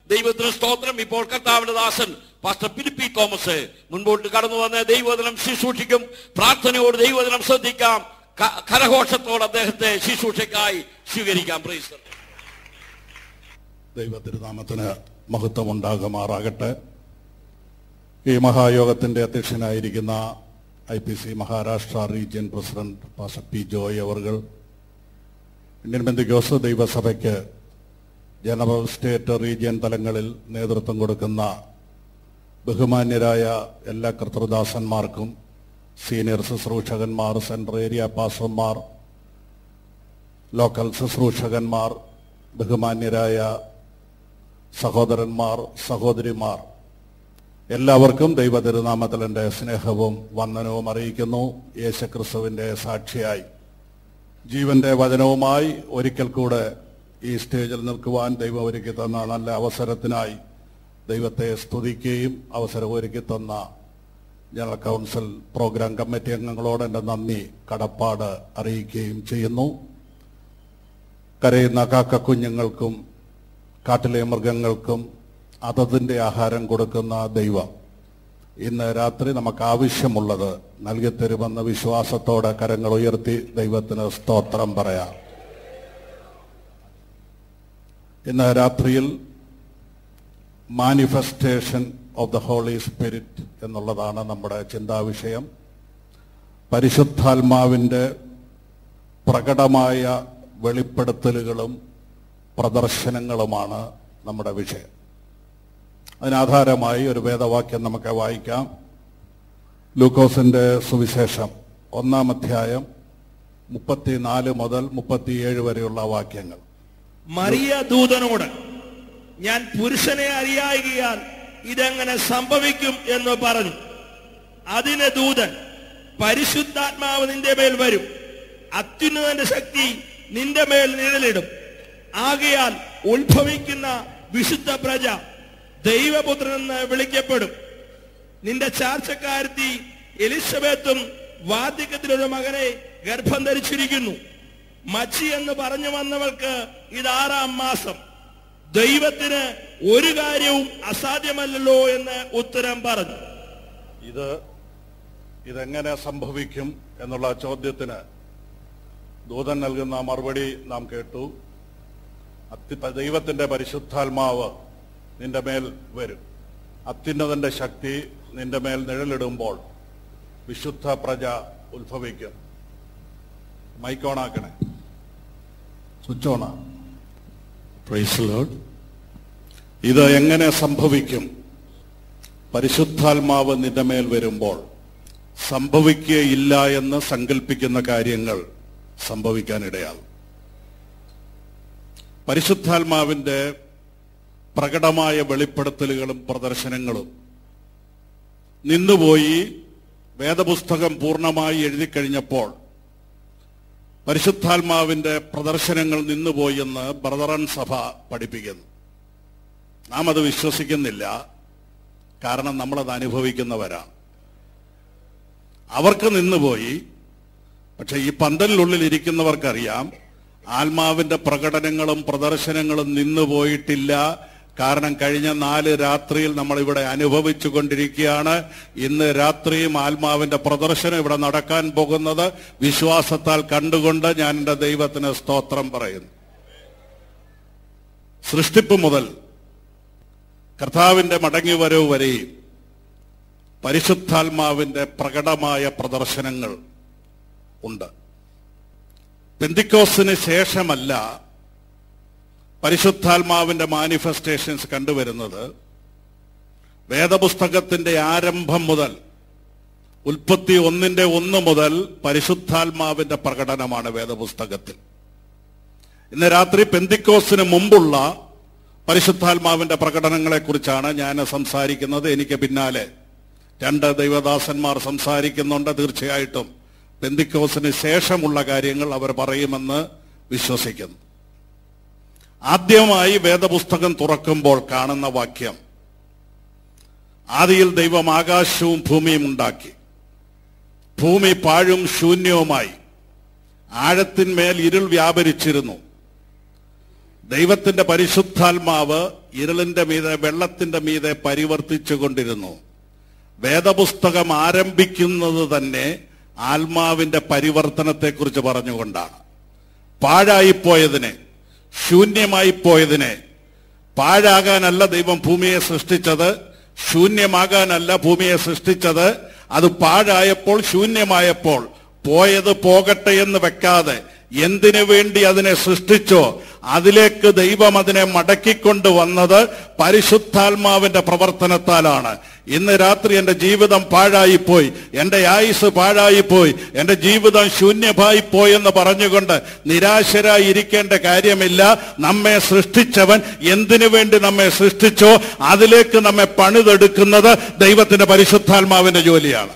ദൈവത്തിന് സ്തോത്രം ഇപ്പോൾ കർത്താവിന്റെ ദാസൻ പാസ്റ്റർ പിലിപ്പി തോമസ് മുൻപോട്ട് കടന്നു വന്ന് ദൈവവചനം ശുശ്രൂഷിക്കും പ്രാർത്ഥനയോട് ദൈവവചനം ശ്രദ്ധിക്കാം ക- കരഘോഷത്തോടെ അദ്ദേഹത്തെ ശുശ്രൂഷയ്ക്കായി സ്വീകരിക്കാം പ്രൈസ് ദൈവത്തിരുനാമത്തിന് മഹത്വമുണ്ടാകുമാറാകട്ടെ ഈ മഹായോഗത്തിന്റെ അധ്യക്ഷനായിരിക്കുന്ന I P C Maharashtra region president pastor P Joy അവർകൾ ഇന്ത്യൻ ബന്ധുക്കോസ് ദൈവസഭയ്ക്ക് ജനറൽ സ്റ്റേറ്റ് റീജിയൻ തലങ്ങളിൽ നേതൃത്വം കൊടുക്കുന്ന ബഹുമാന്യരായ എല്ലാ കർത്തൃദാസന്മാർക്കും സീനിയർ ശുശ്രൂഷകന്മാർ സെൻട്രൽ ഏരിയ പാസ്റ്റർമാർ ലോക്കൽ ശുശ്രൂഷകന്മാർ ബഹുമാന്യരായ സഹോദരന്മാർ സഹോദരിമാർ എല്ലാവർക്കും ദൈവ തിരുനാമത്തിൽ എൻ്റെ സ്നേഹവും വന്ദനവും അറിയിക്കുന്നു യേശുക്രിസ്തുവിൻ്റെ സാക്ഷിയായി ജീവന്റെ വചനവുമായി ഒരിക്കൽ കൂടെ ഈ സ്റ്റേജിൽ നിൽക്കുവാൻ ദൈവം ഒരുക്കി തന്ന നല്ല അവസരത്തിനായി ദൈവത്തെ സ്തുതിക്കുകയും അവസരം ഒരുക്കി തന്ന ജനറൽ കൗൺസിൽ പ്രോഗ്രാം കമ്മിറ്റി അംഗങ്ങളോട് എൻ്റെ നന്ദി കടപ്പാട് അറിയിക്കുകയും ചെയ്യുന്നു കരയുന്ന കാക്കക്കുഞ്ഞുങ്ങൾക്കും കാട്ടിലെ മൃഗങ്ങൾക്കും അതതിൻ്റെ ആഹാരം കൊടുക്കുന്ന ദൈവം ഇന്ന് രാത്രി നമുക്ക് ആവശ്യമുള്ളത് നൽകിത്തരുമെന്ന വിശ്വാസത്തോടെ കരങ്ങൾ ഉയർത്തി ദൈവത്തിന് സ്തോത്രം പറയാം ഇന്ന് രാത്രിയിൽ manifestation of the Holy Spirit എന്നുള്ളതാണ് നമ്മുടെ ചിന്താവിഷയം പരിശുദ്ധാത്മാവിൻ്റെ പ്രകടമായ വെളിപ്പെടുത്തലുകളും പ്രദർശനങ്ങളുമാണ് നമ്മുടെ വിഷയം അതിനാധാരമായി ഒരു വേദവാക്യം നമുക്ക് വായിക്കാം ലൂക്കോസിന്റെ സുവിശേഷം ഒന്നാം അധ്യായം മുപ്പത്തിനാല് മുതൽ മുപ്പത്തിയേഴ് വരെയുള്ള വാക്യങ്ങൾ മറിയ ദൂതനോട് ഞാൻ പുരുഷനെ അറിയായികയാൽ ഇതെങ്ങനെ സംഭവിക്കും എന്ന് പറഞ്ഞു അതിന് ദൂതൻ പരിശുദ്ധാത്മാവ് നിന്റെ മേൽ വരും അത്യുന്നതന്റെ ശക്തി നിന്റെ മേൽ നിഴലിടും ആകയാൽ ഉത്ഭവിക്കുന്ന വിശുദ്ധ പ്രജ ദൈവപുത്രനെന്ന് വിളിക്കപ്പെടും നിന്റെ ചാർച്ചക്കാരത്തി എലിസബത്തും വാർദ്ധക്യത്തിലൊരു മകനെ ഗർഭം ധരിച്ചിരിക്കുന്നു മച്ചി എന്ന് പറഞ്ഞു വന്നവൾക്ക് ഇതാറാം മാസം ദൈവത്തിന് ഒരു കാര്യവും അസാധ്യമല്ലല്ലോ എന്ന് ഉത്തരം പറഞ്ഞു ഇത് ഇതെങ്ങനെ സംഭവിക്കും എന്നുള്ള ചോദ്യത്തിന് ദൂതൻ നൽകുന്ന മറുപടി നാം കേട്ടു അത്തി ദൈവത്തിന്റെ പരിശുദ്ധാത്മാവ് നിന്റെ മേൽ വരും അത്യുന്നതന്റെ ശക്തി നിന്റെ മേൽ നിഴലിടുമ്പോൾ വിശുദ്ധ പ്രജ ഉത്ഭവിക്കും മൈക്കോണാക്കണേ സ്വിച്ച് ഓണാ പ്രൈസ് ലോഡ് ഇത് എങ്ങനെ സംഭവിക്കും പരിശുദ്ധാത്മാവ് നിന്റെ മേൽ വരുമ്പോൾ സംഭവിക്കുകയില്ല എന്ന് സങ്കല്പിക്കുന്ന കാര്യങ്ങൾ സംഭവിക്കാനിടയാകും പരിശുദ്ധാത്മാവിന്റെ പ്രകടമായ വെളിപ്പെടുത്തലുകളും പ്രദർശനങ്ങളും നിന്നുപോയി വേദപുസ്തകം പൂർണ്ണമായി എഴുതി കഴിഞ്ഞപ്പോൾ പരിശുദ്ധാത്മാവിന്റെ പ്രദർശനങ്ങൾ നിന്നുപോയി എന്ന് ബ്രദറൻ സഭ പഠിപ്പിക്കുന്നു നാം അത് വിശ്വസിക്കുന്നില്ല കാരണം നമ്മളത് അനുഭവിക്കുന്നവരാണ് അവർക്ക് നിന്നുപോയി പക്ഷെ ഈ പന്തലിനുള്ളിൽ ഇരിക്കുന്നവർക്കറിയാം ആത്മാവിന്റെ പ്രകടനങ്ങളും പ്രദർശനങ്ങളും നിന്നുപോയിട്ടില്ല കാരണം കഴിഞ്ഞ നാല് രാത്രിയിൽ നമ്മൾ ഇവിടെ അനുഭവിച്ചു കൊണ്ടിരിക്കുകയാണ് ഇന്ന് രാത്രിയും ആത്മാവിന്റെ പ്രദർശനം ഇവിടെ നടക്കാൻ പോകുന്നത് വിശ്വാസത്താൽ കണ്ടുകൊണ്ട് ഞാൻ എൻ്റെ ദൈവത്തിന് സ്തോത്രം പറയുന്നു സൃഷ്ടിപ്പ് മുതൽ കർത്താവിന്റെ മടങ്ങിവരവ് വരെയും പരിശുദ്ധാത്മാവിന്റെ പ്രകടമായ പ്രദർശനങ്ങൾ ഉണ്ട് പെന്തിക്കോസിന് ശേഷമല്ല പരിശുദ്ധാത്മാവിന്റെ മാനിഫെസ്റ്റേഷൻസ് കണ്ടുവരുന്നത് വേദപുസ്തകത്തിന്റെ ആരംഭം മുതൽ ഉൽപ്പത്തി ഒന്നിന്റെ ഒന്ന് മുതൽ പരിശുദ്ധാത്മാവിന്റെ പ്രകടനമാണ് വേദപുസ്തകത്തിൽ ഇന്ന് രാത്രി പെന്തിക്കോസിന് മുമ്പുള്ള പരിശുദ്ധാത്മാവിന്റെ പ്രകടനങ്ങളെ കുറിച്ചാണ് ഞാൻ സംസാരിക്കുന്നത് എനിക്ക് പിന്നാലെ രണ്ട് ദൈവദാസന്മാർ സംസാരിക്കുന്നുണ്ട് തീർച്ചയായിട്ടും പെന്തിക്കോസിന് ശേഷമുള്ള കാര്യങ്ങൾ അവർ പറയുമെന്ന് വിശ്വസിക്കുന്നു ആദ്യമായി വേദപുസ്തകം തുറക്കുമ്പോൾ കാണുന്ന വാക്യം ആദിയിൽ ദൈവം ആകാശവും ഭൂമിയും ഉണ്ടാക്കി ഭൂമി പാഴും ശൂന്യവുമായി ആഴത്തിന്മേൽ ഇരുൾ വ്യാപരിച്ചിരുന്നു ദൈവത്തിന്റെ പരിശുദ്ധാത്മാവ് ഇരുളിന്റെ മീതെ വെള്ളത്തിന്റെ മീതെ പരിവർത്തിച്ചു കൊണ്ടിരുന്നു വേദപുസ്തകം ആരംഭിക്കുന്നത് തന്നെ ആത്മാവിന്റെ പരിവർത്തനത്തെക്കുറിച്ച് പറഞ്ഞുകൊണ്ടാണ് പാഴായിപ്പോയതിനെ ശൂന്യമായി പോയതിനെ പാഴാകാനല്ല ദൈവം ഭൂമിയെ സൃഷ്ടിച്ചത് ശൂന്യമാകാനല്ല ഭൂമിയെ സൃഷ്ടിച്ചത് അത് പാഴായപ്പോൾ ശൂന്യമായപ്പോൾ പോയത് പോകട്ടെ എന്ന് വെക്കാതെ എന്തിനു വേണ്ടി അതിനെ സൃഷ്ടിച്ചോ അതിലേക്ക് ദൈവം അതിനെ മടക്കിക്കൊണ്ട് വന്നത് പരിശുദ്ധാത്മാവിന്റെ പ്രവർത്തനത്താലാണ് ഇന്ന് രാത്രി എന്റെ ജീവിതം പാഴായിപ്പോയി എന്റെ ആയുസ് പാഴായിപ്പോയി എന്റെ ജീവിതം ശൂന്യമായി പോയെന്ന് പറഞ്ഞുകൊണ്ട് നിരാശരായി ഇരിക്കേണ്ട കാര്യമില്ല നമ്മെ സൃഷ്ടിച്ചവൻ എന്തിനു വേണ്ടി നമ്മെ സൃഷ്ടിച്ചോ അതിലേക്ക് നമ്മെ പണിതെടുക്കുന്നത് ദൈവത്തിന്റെ പരിശുദ്ധാത്മാവിന്റെ ജോലിയാണ്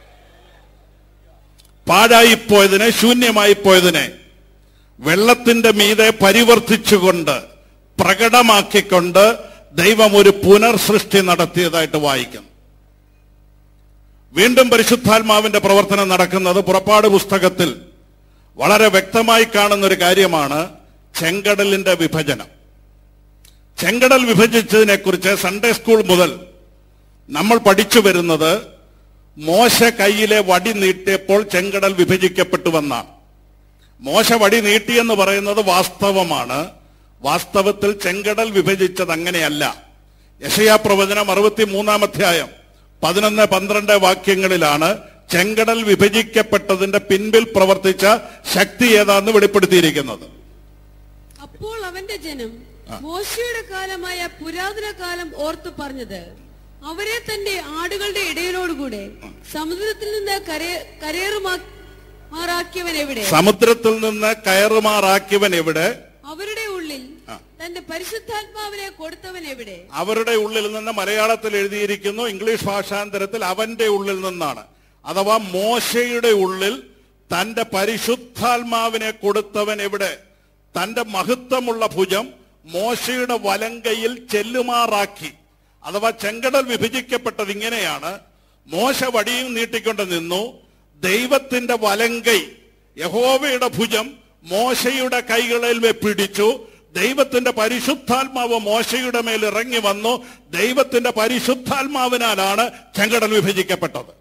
പാഴായിപ്പോയതിനെ ശൂന്യമായി പോയതിനെ വെള്ളത്തിന്റെ മീതെ പരിവർത്തിച്ചുകൊണ്ട് പ്രകടമാക്കിക്കൊണ്ട് ദൈവം ഒരു പുനർസൃഷ്ടി നടത്തിയതായിട്ട് വായിക്കുന്നു വീണ്ടും പരിശുദ്ധാത്മാവിന്റെ പ്രവർത്തനം നടക്കുന്നത് പുറപ്പാട് പുസ്തകത്തിൽ വളരെ വ്യക്തമായി കാണുന്ന ഒരു കാര്യമാണ് ചെങ്കടലിന്റെ വിഭജനം ചെങ്കടൽ വിഭജിച്ചതിനെ കുറിച്ച് സൺഡേ സ്കൂൾ മുതൽ നമ്മൾ പഠിച്ചു വരുന്നത് മോശ കയ്യിലെ വടി നീട്ടിയപ്പോൾ ചെങ്കടൽ വിഭജിക്കപ്പെട്ടുവെന്നാണ് മോശ വടി നീട്ടിയെന്ന് പറയുന്നത് വാസ്തവമാണ് വാസ്തവത്തിൽ ചെങ്കടൽ വിഭജിച്ചത് അങ്ങനെയല്ല യശയാ പ്രവചനം അറുപത്തി മൂന്നാം അധ്യായം പതിനൊന്ന് പന്ത്രണ്ട് വാക്യങ്ങളിലാണ് ചെങ്കടൽ വിഭജിക്കപ്പെട്ടതിന്റെ പിൻപിൽ പ്രവർത്തിച്ച ശക്തി ഏതാന്ന് വെളിപ്പെടുത്തിയിരിക്കുന്നത് അപ്പോൾ അവന്റെ ജനം മോശയുടെ കാലമായ പുരാതന കാലം ഓർത്തു പറഞ്ഞത് അവരെ തന്റെ ആടുകളുടെ ഇടയിലോടുകൂടെ സമുദ്രത്തിൽ നിന്ന് കരേ- കരയേറുമാറാക്കിയവൻ എവിടെ സമുദ്രത്തിൽ നിന്ന് കയറുമാറാക്കിയവൻ എവിടെ അവരുടെ ഉള്ളിൽ തന്റെ പരിശുദ്ധാത്മാവിനെ കൊടുത്തവൻ എവിടെ അവരുടെ ഉള്ളിൽ നിന്ന് മലയാളത്തിൽ എഴുതിയിരിക്കുന്നു ഇംഗ്ലീഷ് ഭാഷാന്തരത്തിൽ അവന്റെ ഉള്ളിൽ നിന്നാണ് അഥവാ മോശയുടെ ഉള്ളിൽ തന്റെ പരിശുദ്ധാത്മാവിനെ കൊടുത്തവൻ എവിടെ തന്റെ മഹത്വമുള്ള ഭുജം മോശയുടെ വലങ്കയിൽ ചെല്ലുമാറാക്കി അഥവാ ചെങ്കടൽ വിഭജിക്കപ്പെട്ടത് ഇങ്ങനെയാണ് മോശ വടിയും നീട്ടിക്കൊണ്ട് നിന്നു ദൈവത്തിന്റെ വലങ്കൈ യഹോവയുടെ ഭുജം മോശയുടെ കൈകളിൽ പിടിച്ചു ദൈവത്തിന്റെ പരിശുദ്ധാത്മാവ് മോശയുടെ മേൽ ഇറങ്ങി വന്നു ദൈവത്തിന്റെ പരിശുദ്ധാത്മാവിനാലാണ് ചെങ്കടൽ വിഭജിക്കപ്പെട്ടത്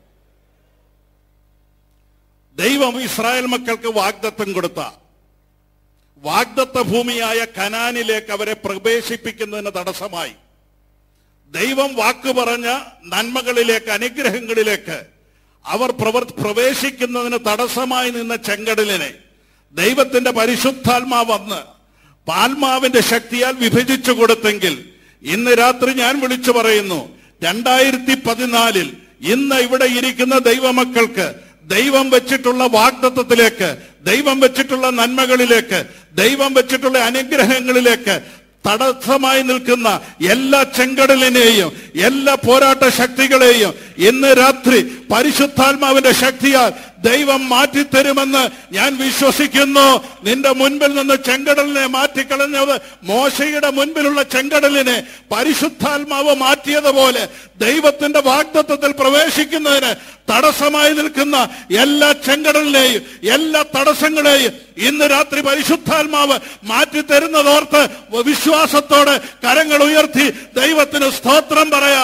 ദൈവം ഇസ്രായേൽ മക്കൾക്ക് വാഗ്ദത്തം കൊടുത്ത വാഗ്ദത്ത ഭൂമിയായ കനാനിലേക്ക് അവരെ പ്രവേശിപ്പിക്കുന്നതിന് തടസ്സമായി ദൈവം വാക്ക് പറഞ്ഞ നന്മകളിലേക്ക് അനുഗ്രഹങ്ങളിലേക്ക് അവർ പ്രവർ പ്രവേശിക്കുന്നതിന് തടസ്സമായി നിന്ന ചെങ്കടലിനെ ദൈവത്തിന്റെ പരിശുദ്ധാത്മാവ് വന്ന് പാൽമാവിന്റെ ശക്തിയാൽ വിഭജിച്ചു കൊടുത്തെങ്കിൽ ഇന്ന് രാത്രി ഞാൻ വിളിച്ചു പറയുന്നു രണ്ടായിരത്തി പതിനാലിൽ ഇന്ന് ഇവിടെ ഇരിക്കുന്ന ദൈവമക്കൾക്ക് ദൈവം വെച്ചിട്ടുള്ള വാഗ്ദത്വത്തിലേക്ക് ദൈവം വെച്ചിട്ടുള്ള നന്മകളിലേക്ക് ദൈവം വെച്ചിട്ടുള്ള അനുഗ്രഹങ്ങളിലേക്ക് തടസ്സമായി നിൽക്കുന്ന എല്ലാ ചെങ്കടലിനെയും എല്ലാ പോരാട്ട ശക്തികളെയും ഇന്ന് രാത്രി പരിശുദ്ധാത്മാവിന്റെ ശക്തിയാൽ ദൈവം മാറ്റിത്തരുമെന്ന് ഞാൻ വിശ്വസിക്കുന്നു നിന്റെ മുൻപിൽ നിന്ന് ചെങ്കടലിനെ മാറ്റിക്കളഞ്ഞത് മോശയുടെ മുൻപിലുള്ള ചെങ്കടലിനെ പരിശുദ്ധാത്മാവ് മാറ്റിയതുപോലെ ദൈവത്തിന്റെ വാഗ്ദത്വത്തിൽ പ്രവേശിക്കുന്നതിന് തടസ്സമായി നിൽക്കുന്ന എല്ലാ ചെങ്കടലിനെയും എല്ലാ തടസ്സങ്ങളെയും ഇന്ന് രാത്രി പരിശുദ്ധാത്മാവ് മാറ്റിത്തരുന്നതോർത്ത് വിശ്വാസത്തോടെ കരങ്ങൾ ഉയർത്തി ദൈവത്തിന് സ്തോത്രം പറയാ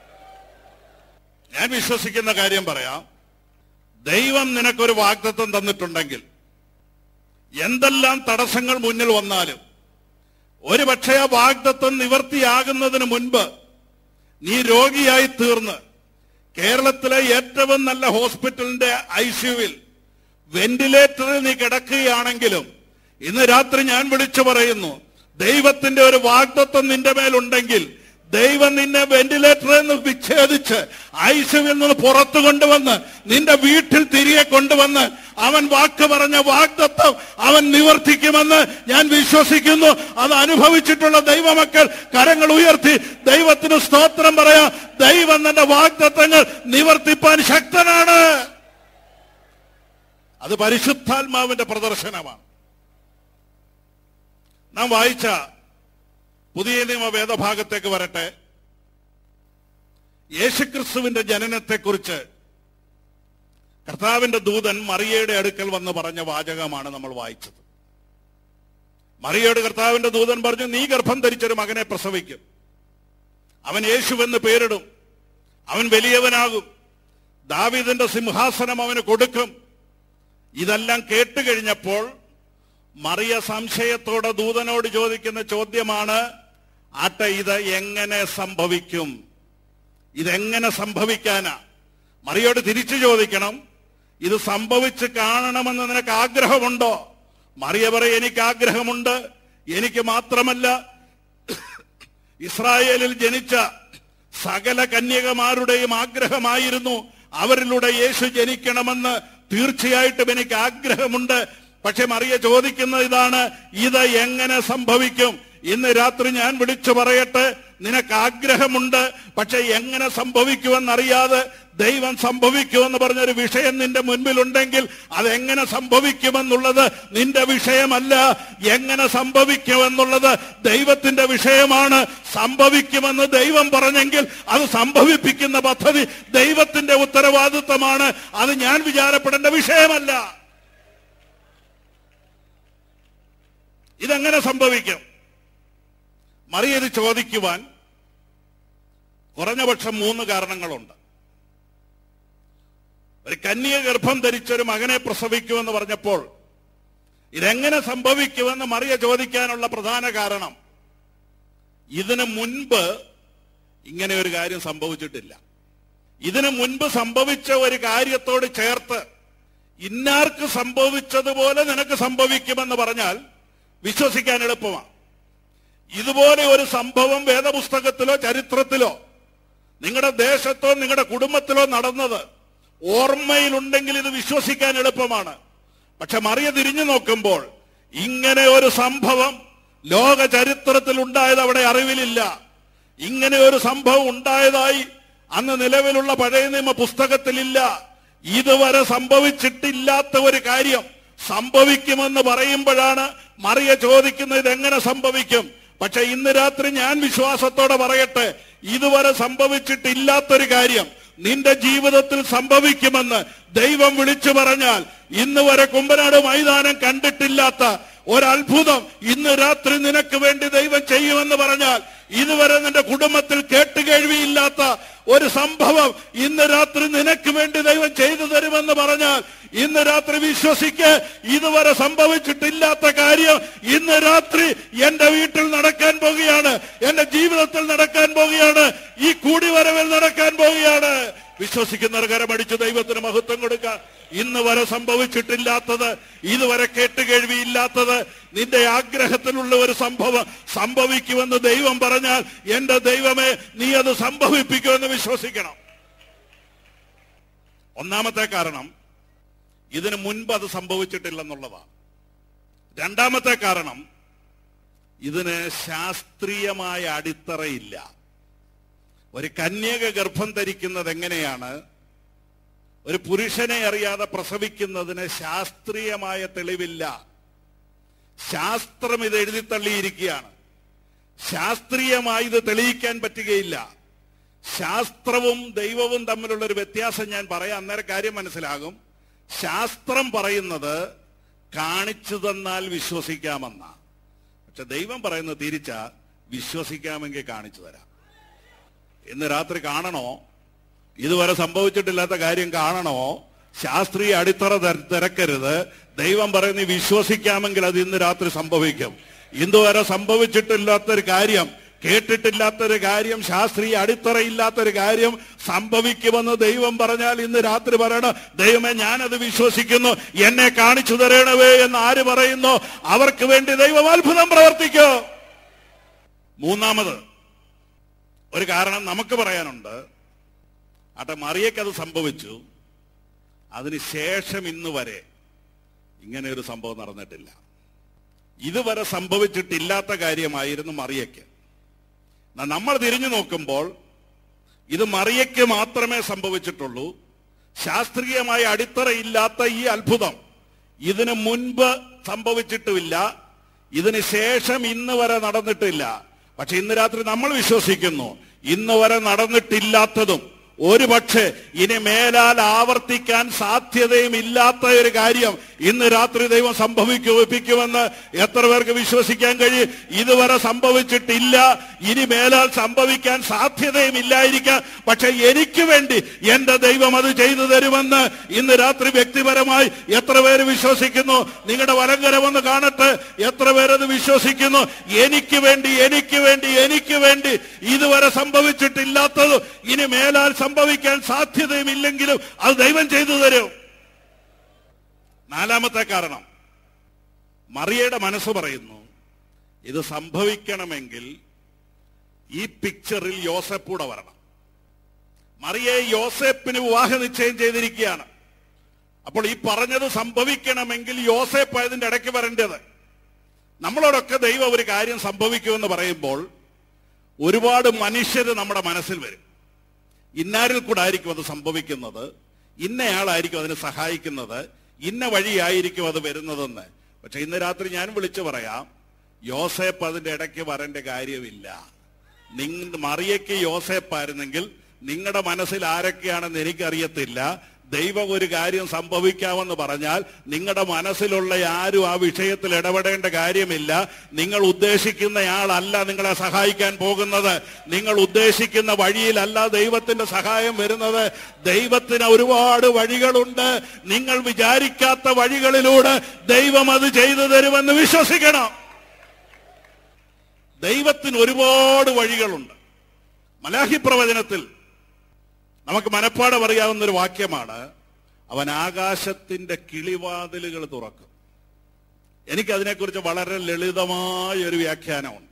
ഞാൻ വിശ്വസിക്കുന്ന കാര്യം പറയാം ദൈവം നിനക്കൊരു വാഗ്ദത്വം തന്നിട്ടുണ്ടെങ്കിൽ എന്തെല്ലാം തടസ്സങ്ങൾ മുന്നിൽ വന്നാലും ഒരു പക്ഷേ ആ വാഗ്ദത്വം നിവർത്തിയാകുന്നതിന് മുൻപ് നീ രോഗിയായി തീർന്ന് കേരളത്തിലെ ഏറ്റവും നല്ല ഹോസ്പിറ്റലിന്റെ ഐ സിയുവിൽ വെന്റിലേറ്ററിൽ നീ കിടക്കുകയാണെങ്കിലും ഇന്ന് രാത്രി ഞാൻ വിളിച്ചു പറയുന്നു ദൈവത്തിന്റെ ഒരു വാഗ്ദത്വം നിന്റെ മേലുണ്ടെങ്കിൽ ദൈവം നിന്നെ വെന്റിലേറ്ററിൽ നിന്ന് വിച്ഛേദിച്ച് ഐസിയുവിൽ നിന്ന് പുറത്തു കൊണ്ടുവന്ന് നിന്റെ വീട്ടിൽ തിരികെ കൊണ്ടുവന്ന് അവൻ വാക്ക് പറഞ്ഞ വാഗ്ദത്വം അവൻ നിവർത്തിക്കുമെന്ന് ഞാൻ വിശ്വസിക്കുന്നു അത് അനുഭവിച്ചിട്ടുള്ള ദൈവമക്കൾ കരങ്ങൾ ഉയർത്തി ദൈവത്തിന് സ്തോത്രം പറയാം ദൈവം തന്റെ വാഗ്ദത്തങ്ങൾ നിവർത്തിപ്പാൻ ശക്തനാണ് അത് പരിശുദ്ധാത്മാവിന്റെ പ്രദർശനമാണ് നാം വായിച്ച പുതിയ നിയമ വേദഭാഗത്തേക്ക് വരട്ടെ യേശുക്രിസ്തുവിന്റെ ജനനത്തെക്കുറിച്ച് കർത്താവിന്റെ ദൂതൻ മറിയയുടെ അടുക്കൽ വന്ന് പറഞ്ഞ വാചകമാണ് നമ്മൾ വായിച്ചത് മറിയോട് കർത്താവിന്റെ ദൂതൻ പറഞ്ഞു നീ ഗർഭം ധരിച്ചൊരു മകനെ പ്രസവിക്കും അവൻ യേശുവെന്ന് പേരിടും അവൻ വലിയവനാകും ദാവീദിന്റെ സിംഹാസനം അവന് കൊടുക്കും ഇതെല്ലാം കേട്ട് കഴിഞ്ഞപ്പോൾ മറിയ സംശയത്തോടെ ദൂതനോട് ചോദിക്കുന്ന ചോദ്യമാണ് ആട്ടെ ഇത് എങ്ങനെ സംഭവിക്കും ഇതെങ്ങനെ സംഭവിക്കാനാ മറിയോട് തിരിച്ചു ചോദിക്കണം ഇത് സംഭവിച്ച് കാണണമെന്ന് നിനക്ക് ആഗ്രഹമുണ്ടോ മറിയ പറയും എനിക്ക് ആഗ്രഹമുണ്ട് എനിക്ക് മാത്രമല്ല ഇസ്രായേലിൽ ജനിച്ച സകല കന്യകമാരുടെയും ആഗ്രഹമായിരുന്നു അവരിലൂടെ യേശു ജനിക്കണമെന്ന് തീർച്ചയായിട്ടും എനിക്ക് ആഗ്രഹമുണ്ട് പക്ഷെ മറിയ ചോദിക്കുന്നത് ഇതാണ് ഇത് എങ്ങനെ സംഭവിക്കും ഇന്ന് രാത്രി ഞാൻ വിളിച്ചു പറയട്ടെ നിനക്ക് ആഗ്രഹമുണ്ട് പക്ഷെ എങ്ങനെ സംഭവിക്കുമെന്നറിയാതെ ദൈവം സംഭവിക്കുമെന്ന് പറഞ്ഞൊരു വിഷയം നിന്റെ മുൻപിലുണ്ടെങ്കിൽ അതെങ്ങനെ സംഭവിക്കുമെന്നുള്ളത് നിന്റെ വിഷയമല്ല എങ്ങനെ സംഭവിക്കുമെന്നുള്ളത് ദൈവത്തിന്റെ വിഷയമാണ് സംഭവിക്കുമെന്ന് ദൈവം പറഞ്ഞെങ്കിൽ അത് സംഭവിപ്പിക്കുന്ന പദ്ധതി ദൈവത്തിന്റെ ഉത്തരവാദിത്വമാണ് അത് ഞാൻ വിചാരപ്പെടേണ്ട വിഷയമല്ല ഇതെങ്ങനെ സംഭവിക്കും മറിയത് ചോദിക്കുവാൻ കുറഞ്ഞപക്ഷം മൂന്ന് കാരണങ്ങളുണ്ട് ഒരു കന്യ ഗർഭം ധരിച്ചൊരു മകനെ പ്രസവിക്കുമെന്ന് പറഞ്ഞപ്പോൾ ഇതെങ്ങനെ സംഭവിക്കുമെന്ന് മറിയ ചോദിക്കാനുള്ള പ്രധാന കാരണം ഇതിനു മുൻപ് ഇങ്ങനെ ഒരു കാര്യം സംഭവിച്ചിട്ടില്ല ഇതിനു മുൻപ് സംഭവിച്ച ഒരു കാര്യത്തോട് ചേർത്ത് ഇന്നാർക്ക് സംഭവിച്ചതുപോലെ നിനക്ക് സംഭവിക്കുമെന്ന് പറഞ്ഞാൽ വിശ്വസിക്കാൻ എളുപ്പമാണ് ഇതുപോലെ ഒരു സംഭവം വേദപുസ്തകത്തിലോ ചരിത്രത്തിലോ നിങ്ങളുടെ ദേശത്തോ നിങ്ങളുടെ കുടുംബത്തിലോ നടന്നത് ഓർമ്മയിലുണ്ടെങ്കിൽ ഇത് വിശ്വസിക്കാൻ എളുപ്പമാണ് പക്ഷെ മറിയ തിരിഞ്ഞു നോക്കുമ്പോൾ ഇങ്ങനെ ഒരു സംഭവം ലോക ചരിത്രത്തിൽ ഉണ്ടായത് അവിടെ അറിവിലില്ല ഇങ്ങനെ ഒരു സംഭവം ഉണ്ടായതായി അന്ന് നിലവിലുള്ള പഴയ നിയമ പുസ്തകത്തിലില്ല ഇതുവരെ സംഭവിച്ചിട്ടില്ലാത്ത ഒരു കാര്യം സംഭവിക്കുമെന്ന് പറയുമ്പോഴാണ് മറിയ ചോദിക്കുന്നത് ഇതെങ്ങനെ സംഭവിക്കും പക്ഷെ ഇന്ന് രാത്രി ഞാൻ വിശ്വാസത്തോടെ പറയട്ടെ ഇതുവരെ സംഭവിച്ചിട്ടില്ലാത്തൊരു കാര്യം നിന്റെ ജീവിതത്തിൽ സംഭവിക്കുമെന്ന് ദൈവം വിളിച്ചു പറഞ്ഞാൽ ഇന്ന് വരെ കുമ്പനാട് മൈതാനം കണ്ടിട്ടില്ലാത്ത ഒരത്ഭുതം ഇന്ന് രാത്രി നിനക്ക് വേണ്ടി ദൈവം ചെയ്യുമെന്ന് പറഞ്ഞാൽ ഇതുവരെ നിന്റെ കുടുംബത്തിൽ കേട്ടുകേഴ്വിയില്ലാത്ത ഒരു സംഭവം ഇന്ന് രാത്രി നിനക്ക് വേണ്ടി ദൈവം ചെയ്തു തരുമെന്ന് പറഞ്ഞാൽ ഇന്ന് രാത്രി വിശ്വസിക്ക് ഇതുവരെ സംഭവിച്ചിട്ടില്ലാത്ത കാര്യം ഇന്ന് രാത്രി എന്റെ വീട്ടിൽ നടക്കാൻ പോകുകയാണ് എന്റെ ജീവിതത്തിൽ നടക്കാൻ പോകുകയാണ് ഈ കൂടിവരവിൽ നടക്കാൻ പോകുകയാണ് വിശ്വസിക്കുന്നവർ കരമടിച്ച് ദൈവത്തിന് മഹത്വം കൊടുക്കാൻ ഇന്ന് വരെ സംഭവിച്ചിട്ടില്ലാത്തത് ഇതുവരെ കേട്ടുകേഴ്വിയില്ലാത്തത് നിന്റെ ആഗ്രഹത്തിലുള്ള ഒരു സംഭവം സംഭവിക്കുമെന്ന് ദൈവം പറഞ്ഞാൽ എന്റെ ദൈവമേ നീ അത് സംഭവിപ്പിക്കുമെന്ന് വിശ്വസിക്കണം ഒന്നാമത്തെ കാരണം ഇതിനു മുൻപ് അത് സംഭവിച്ചിട്ടില്ലെന്നുള്ളതാണ് രണ്ടാമത്തെ കാരണം ഇതിന് ശാസ്ത്രീയമായ അടിത്തറയില്ല ഒരു കന്യക ഗർഭം ധരിക്കുന്നത് എങ്ങനെയാണ് ഒരു പുരുഷനെ അറിയാതെ പ്രസവിക്കുന്നതിന് ശാസ്ത്രീയമായ തെളിവില്ല ശാസ്ത്രം ഇത് എഴുതി തള്ളിയിരിക്കുകയാണ് ശാസ്ത്രീയമായി ഇത് തെളിയിക്കാൻ പറ്റുകയില്ല ശാസ്ത്രവും ദൈവവും തമ്മിലുള്ള ഒരു വ്യത്യാസം ഞാൻ പറയാം അന്നേരം കാര്യം മനസ്സിലാകും ശാസ്ത്രം പറയുന്നത് കാണിച്ചു തന്നാൽ വിശ്വസിക്കാമെന്ന പക്ഷെ ദൈവം പറയുന്നത് തിരിച്ച വിശ്വസിക്കാമെങ്കിൽ കാണിച്ചു തരാം ഇന്ന് രാത്രി കാണണോ ഇതുവരെ സംഭവിച്ചിട്ടില്ലാത്ത കാര്യം കാണണോ ശാസ്ത്രീയ അടിത്തറ തിര- തിരക്കരുത് ദൈവം പറയുന്ന വിശ്വസിക്കാമെങ്കിൽ അത് ഇന്ന് രാത്രി സംഭവിക്കും ഇതുവരെ സംഭവിച്ചിട്ടില്ലാത്തൊരു കാര്യം കേട്ടിട്ടില്ലാത്തൊരു കാര്യം ശാസ്ത്രീയ അടിത്തറയില്ലാത്തൊരു കാര്യം സംഭവിക്കുമെന്ന് ദൈവം പറഞ്ഞാൽ ഇന്ന് രാത്രി പറയണം ദൈവമേ ഞാനത് വിശ്വസിക്കുന്നു എന്നെ കാണിച്ചു തരണവേ എന്ന് ആര് പറയുന്നു അവർക്ക് വേണ്ടി ദൈവം അത്ഭുതം പ്രവർത്തിക്കോ മൂന്നാമത് ഒരു കാരണം നമുക്ക് പറയാനുണ്ട് ആട്ടെ മറിയക്ക് അത് സംഭവിച്ചു അതിന് ശേഷം ഇന്ന് വരെ ഇങ്ങനെ ഒരു സംഭവം നടന്നിട്ടില്ല ഇതുവരെ സംഭവിച്ചിട്ടില്ലാത്ത കാര്യമായിരുന്നു മറിയയ്ക്ക് എന്നാ നമ്മൾ തിരിഞ്ഞു നോക്കുമ്പോൾ ഇത് മറിയയ്ക്ക് മാത്രമേ സംഭവിച്ചിട്ടുള്ളൂ ശാസ്ത്രീയമായ അടിത്തറയില്ലാത്ത ഈ അത്ഭുതം ഇതിനു മുൻപ് സംഭവിച്ചിട്ടുമില്ല ഇതിന് ശേഷം ഇന്ന് വരെ നടന്നിട്ടില്ല പക്ഷെ ഇന്ന് രാത്രി നമ്മൾ വിശ്വസിക്കുന്നു ഇന്ന് വരെ നടന്നിട്ടില്ലാത്തതും ഒരു പക്ഷേ ഇനി മേലാൽ ആവർത്തിക്കാൻ സാധ്യതയും ഇല്ലാത്ത ഒരു കാര്യം ഇന്ന് രാത്രി ദൈവം സംഭവിക്കുമെന്ന് എത്ര പേർക്ക് വിശ്വസിക്കാൻ കഴിയും ഇതുവരെ സംഭവിച്ചിട്ടില്ല ഇനി മേലാൽ സംഭവിക്കാൻ സാധ്യതയും ഇല്ലായിരിക്കാം പക്ഷെ എനിക്ക് വേണ്ടി എന്റെ ദൈവം അത് ചെയ്തു തരുമെന്ന് ഇന്ന് രാത്രി വ്യക്തിപരമായി എത്ര പേര് വിശ്വസിക്കുന്നു നിങ്ങളുടെ വലങ്കരമെന്ന് കാണട്ടെ എത്ര പേരത് വിശ്വസിക്കുന്നു എനിക്ക് വേണ്ടി എനിക്ക് വേണ്ടി എനിക്ക് വേണ്ടി ഇതുവരെ സംഭവിച്ചിട്ടില്ലാത്തത് ഇനി മേലാൽ സംഭവിക്കാൻ സാധ്യതയും ഇല്ലെങ്കിലും അത് ദൈവം ചെയ്തു തരും നാലാമത്തെ കാരണം മറിയയുടെ മനസ്സ് പറയുന്നു ഇത് സംഭവിക്കണമെങ്കിൽ ഈ പിക്ചറിൽ യോസഫ് കൂടെ വരണം മറിയെ യോസേപ്പിന് വിവാഹ നിശ്ചയം ചെയ്തിരിക്കുകയാണ് അപ്പോൾ ഈ പറഞ്ഞത് സംഭവിക്കണമെങ്കിൽ യോസേപ്പ് അതിന്റെ ഇടയ്ക്ക് വരേണ്ടത് നമ്മളോടൊക്കെ ദൈവം ഒരു കാര്യം സംഭവിക്കുമെന്ന് പറയുമ്പോൾ ഒരുപാട് മനുഷ്യർ നമ്മുടെ മനസ്സിൽ വരും ഇന്നാരിൽ കൂടെ ആയിരിക്കും അത് സംഭവിക്കുന്നത് ഇന്നയാളായിരിക്കും അതിന് സഹായിക്കുന്നത് ഇന്ന വഴിയായിരിക്കും അത് വരുന്നതെന്ന് പക്ഷെ ഇന്ന് രാത്രി ഞാൻ വിളിച്ചു പറയാം യോസേപ്പ് അതിന്റെ ഇടയ്ക്ക് വരേണ്ട കാര്യമില്ല നിങ്ങ മറിയയ്ക്ക് യോസേപ്പായിരുന്നെങ്കിൽ നിങ്ങളുടെ മനസ്സിൽ ആരൊക്കെയാണെന്ന് എനിക്കറിയത്തില്ല ദൈവം ഒരു കാര്യം സംഭവിക്കാമെന്ന് പറഞ്ഞാൽ നിങ്ങളുടെ മനസ്സിലുള്ള ആരും ആ വിഷയത്തിൽ ഇടപെടേണ്ട കാര്യമില്ല നിങ്ങൾ ഉദ്ദേശിക്കുന്നയാളല്ല നിങ്ങളെ സഹായിക്കാൻ പോകുന്നത് നിങ്ങൾ ഉദ്ദേശിക്കുന്ന വഴിയിലല്ല ദൈവത്തിന്റെ സഹായം വരുന്നത് ദൈവത്തിന് ഒരുപാട് വഴികളുണ്ട് നിങ്ങൾ വിചാരിക്കാത്ത വഴികളിലൂടെ ദൈവം അത് ചെയ്തു തരുമെന്ന് വിശ്വസിക്കണം ദൈവത്തിന് ഒരുപാട് വഴികളുണ്ട് മലാഹി പ്രവചനത്തിൽ നമുക്ക് മനപ്പാടം അറിയാവുന്ന ഒരു വാക്യമാണ് അവൻ ആകാശത്തിന്റെ കിളിവാതിലുകൾ തുറക്കും എനിക്ക് അതിനെക്കുറിച്ച് വളരെ ലളിതമായ ഒരു വ്യാഖ്യാനമുണ്ട്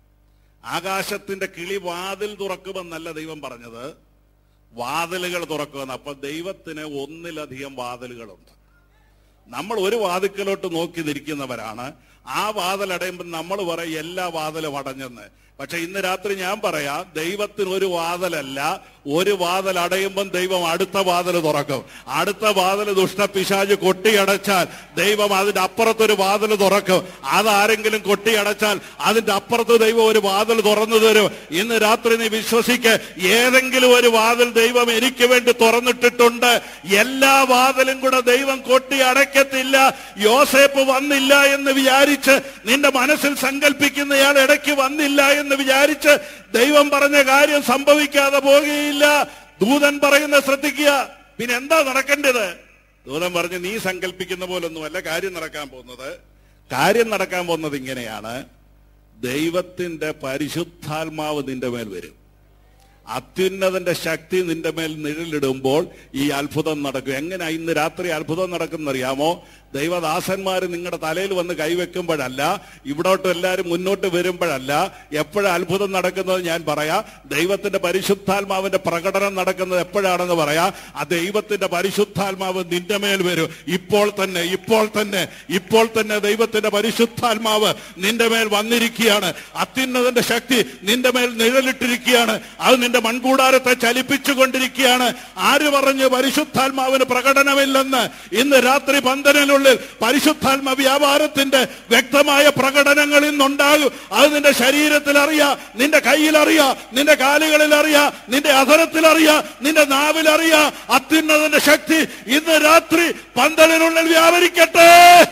ആകാശത്തിന്റെ കിളിവാതിൽ തുറക്കുമെന്നല്ല ദൈവം പറഞ്ഞത് വാതിലുകൾ തുറക്കുമെന്ന് അപ്പൊ ദൈവത്തിന് ഒന്നിലധികം വാതിലുകളുണ്ട് നമ്മൾ ഒരു വാതിക്കലോട്ട് നോക്കി നിൽക്കുന്നവരാണ് ആ വാതിൽ അടയുമ്പോൾ നമ്മൾ പറയും എല്ലാ വാതിലും അടഞ്ഞെന്ന് പക്ഷെ ഇന്ന് രാത്രി ഞാൻ പറയാം ദൈവത്തിന് ഒരു വാതിലല്ല ഒരു വാതിൽ അടയുമ്പം ദൈവം അടുത്ത വാതിൽ തുറക്കും അടുത്ത വാതിൽ ദുഷ്ടപിശാജ് കൊട്ടിയടച്ചാൽ ദൈവം അതിന്റെ അപ്പുറത്തൊരു വാതിൽ തുറക്കും അതാരെങ്കിലും കൊട്ടിയടച്ചാൽ അതിന്റെ അപ്പുറത്ത് ദൈവം ഒരു വാതിൽ തുറന്നു തരും ഇന്ന് രാത്രി നീ വിശ്വസിക്ക് ഏതെങ്കിലും ഒരു വാതിൽ ദൈവം എനിക്ക് വേണ്ടി തുറന്നിട്ടിട്ടുണ്ട് എല്ലാ വാതിലും കൂടെ ദൈവം കൊട്ടി അടയ്ക്കത്തില്ല യോസേപ്പ് വന്നില്ല എന്ന് വിചാരിച്ച് നിന്റെ മനസ്സിൽ സങ്കല്പിക്കുന്നയാൾ ഇടയ്ക്ക് വന്നില്ല എന്ന് വിചാരിച്ച് ദൈവം പറഞ്ഞ കാര്യം സംഭവിക്കാതെ പോകുകയില്ല ദൂതൻ പറയുന്ന ശ്രദ്ധിക്കുക പിന്നെ എന്താ നടക്കേണ്ടത് ദൂതൻ പറഞ്ഞു നീ സങ്കല്പിക്കുന്ന പോലൊന്നുമല്ല കാര്യം നടക്കാൻ പോകുന്നത് കാര്യം നടക്കാൻ പോകുന്നത് ഇങ്ങനെയാണ് ദൈവത്തിന്റെ പരിശുദ്ധാത്മാവ് നിന്റെ മേൽ വരും അത്യുന്നതന്റെ ശക്തി നിന്റെ മേൽ നിഴലിടുമ്പോൾ ഈ അത്ഭുതം നടക്കും എങ്ങനെ ഇന്ന് രാത്രി അത്ഭുതം നടക്കുന്നറിയാമോ ദൈവദാസന്മാർ നിങ്ങളുടെ തലയിൽ വന്ന് കൈവെക്കുമ്പോഴല്ല ഇവിടോട്ട് എല്ലാവരും മുന്നോട്ട് വരുമ്പോഴല്ല എപ്പോഴാണ് അത്ഭുതം നടക്കുന്നത് ഞാൻ പറയാം ദൈവത്തിന്റെ പരിശുദ്ധാത്മാവിന്റെ പ്രകടനം നടക്കുന്നത് എപ്പോഴാണെന്ന് പറയാം ആ ദൈവത്തിന്റെ പരിശുദ്ധാത്മാവ് നിന്റെ മേൽ വരും ഇപ്പോൾ തന്നെ ഇപ്പോൾ തന്നെ ഇപ്പോൾ തന്നെ ദൈവത്തിന്റെ പരിശുദ്ധാത്മാവ് നിന്റെ മേൽ വന്നിരിക്കുകയാണ് അത്യുന്നതന്റെ ശക്തി നിന്റെ മേൽ നിഴലിട്ടിരിക്കുകയാണ് അത് നിന്റെ മൺകൂടാരത്തെ ചലിപ്പിച്ചുകൊണ്ടിരിക്കുകയാണ് ആര് പറഞ്ഞു പരിശുദ്ധാത്മാവിന് പ്രകടനമില്ലെന്ന് ഇന്ന് രാത്രി പന്തലിനുള്ളിൽ പരിശുദ്ധാത്മ വ്യാപാരത്തിന്റെ വ്യക്തമായ പ്രകടനങ്ങൾ ഇന്നുണ്ടാകും അത് നിന്റെ ശരീരത്തിൽ അറിയാം നിന്റെ കയ്യിൽ അറിയാം നിന്റെ കാലുകളിൽ അറിയാം നിന്റെ അധരത്തിൽ അറിയാം നിന്റെ നാവിൽ അറിയാം അത്യുന്നതന്റെ ശക്തി ഇന്ന് രാത്രി പന്തലിനുള്ളിൽ വ്യാപരിക്കട്ടെ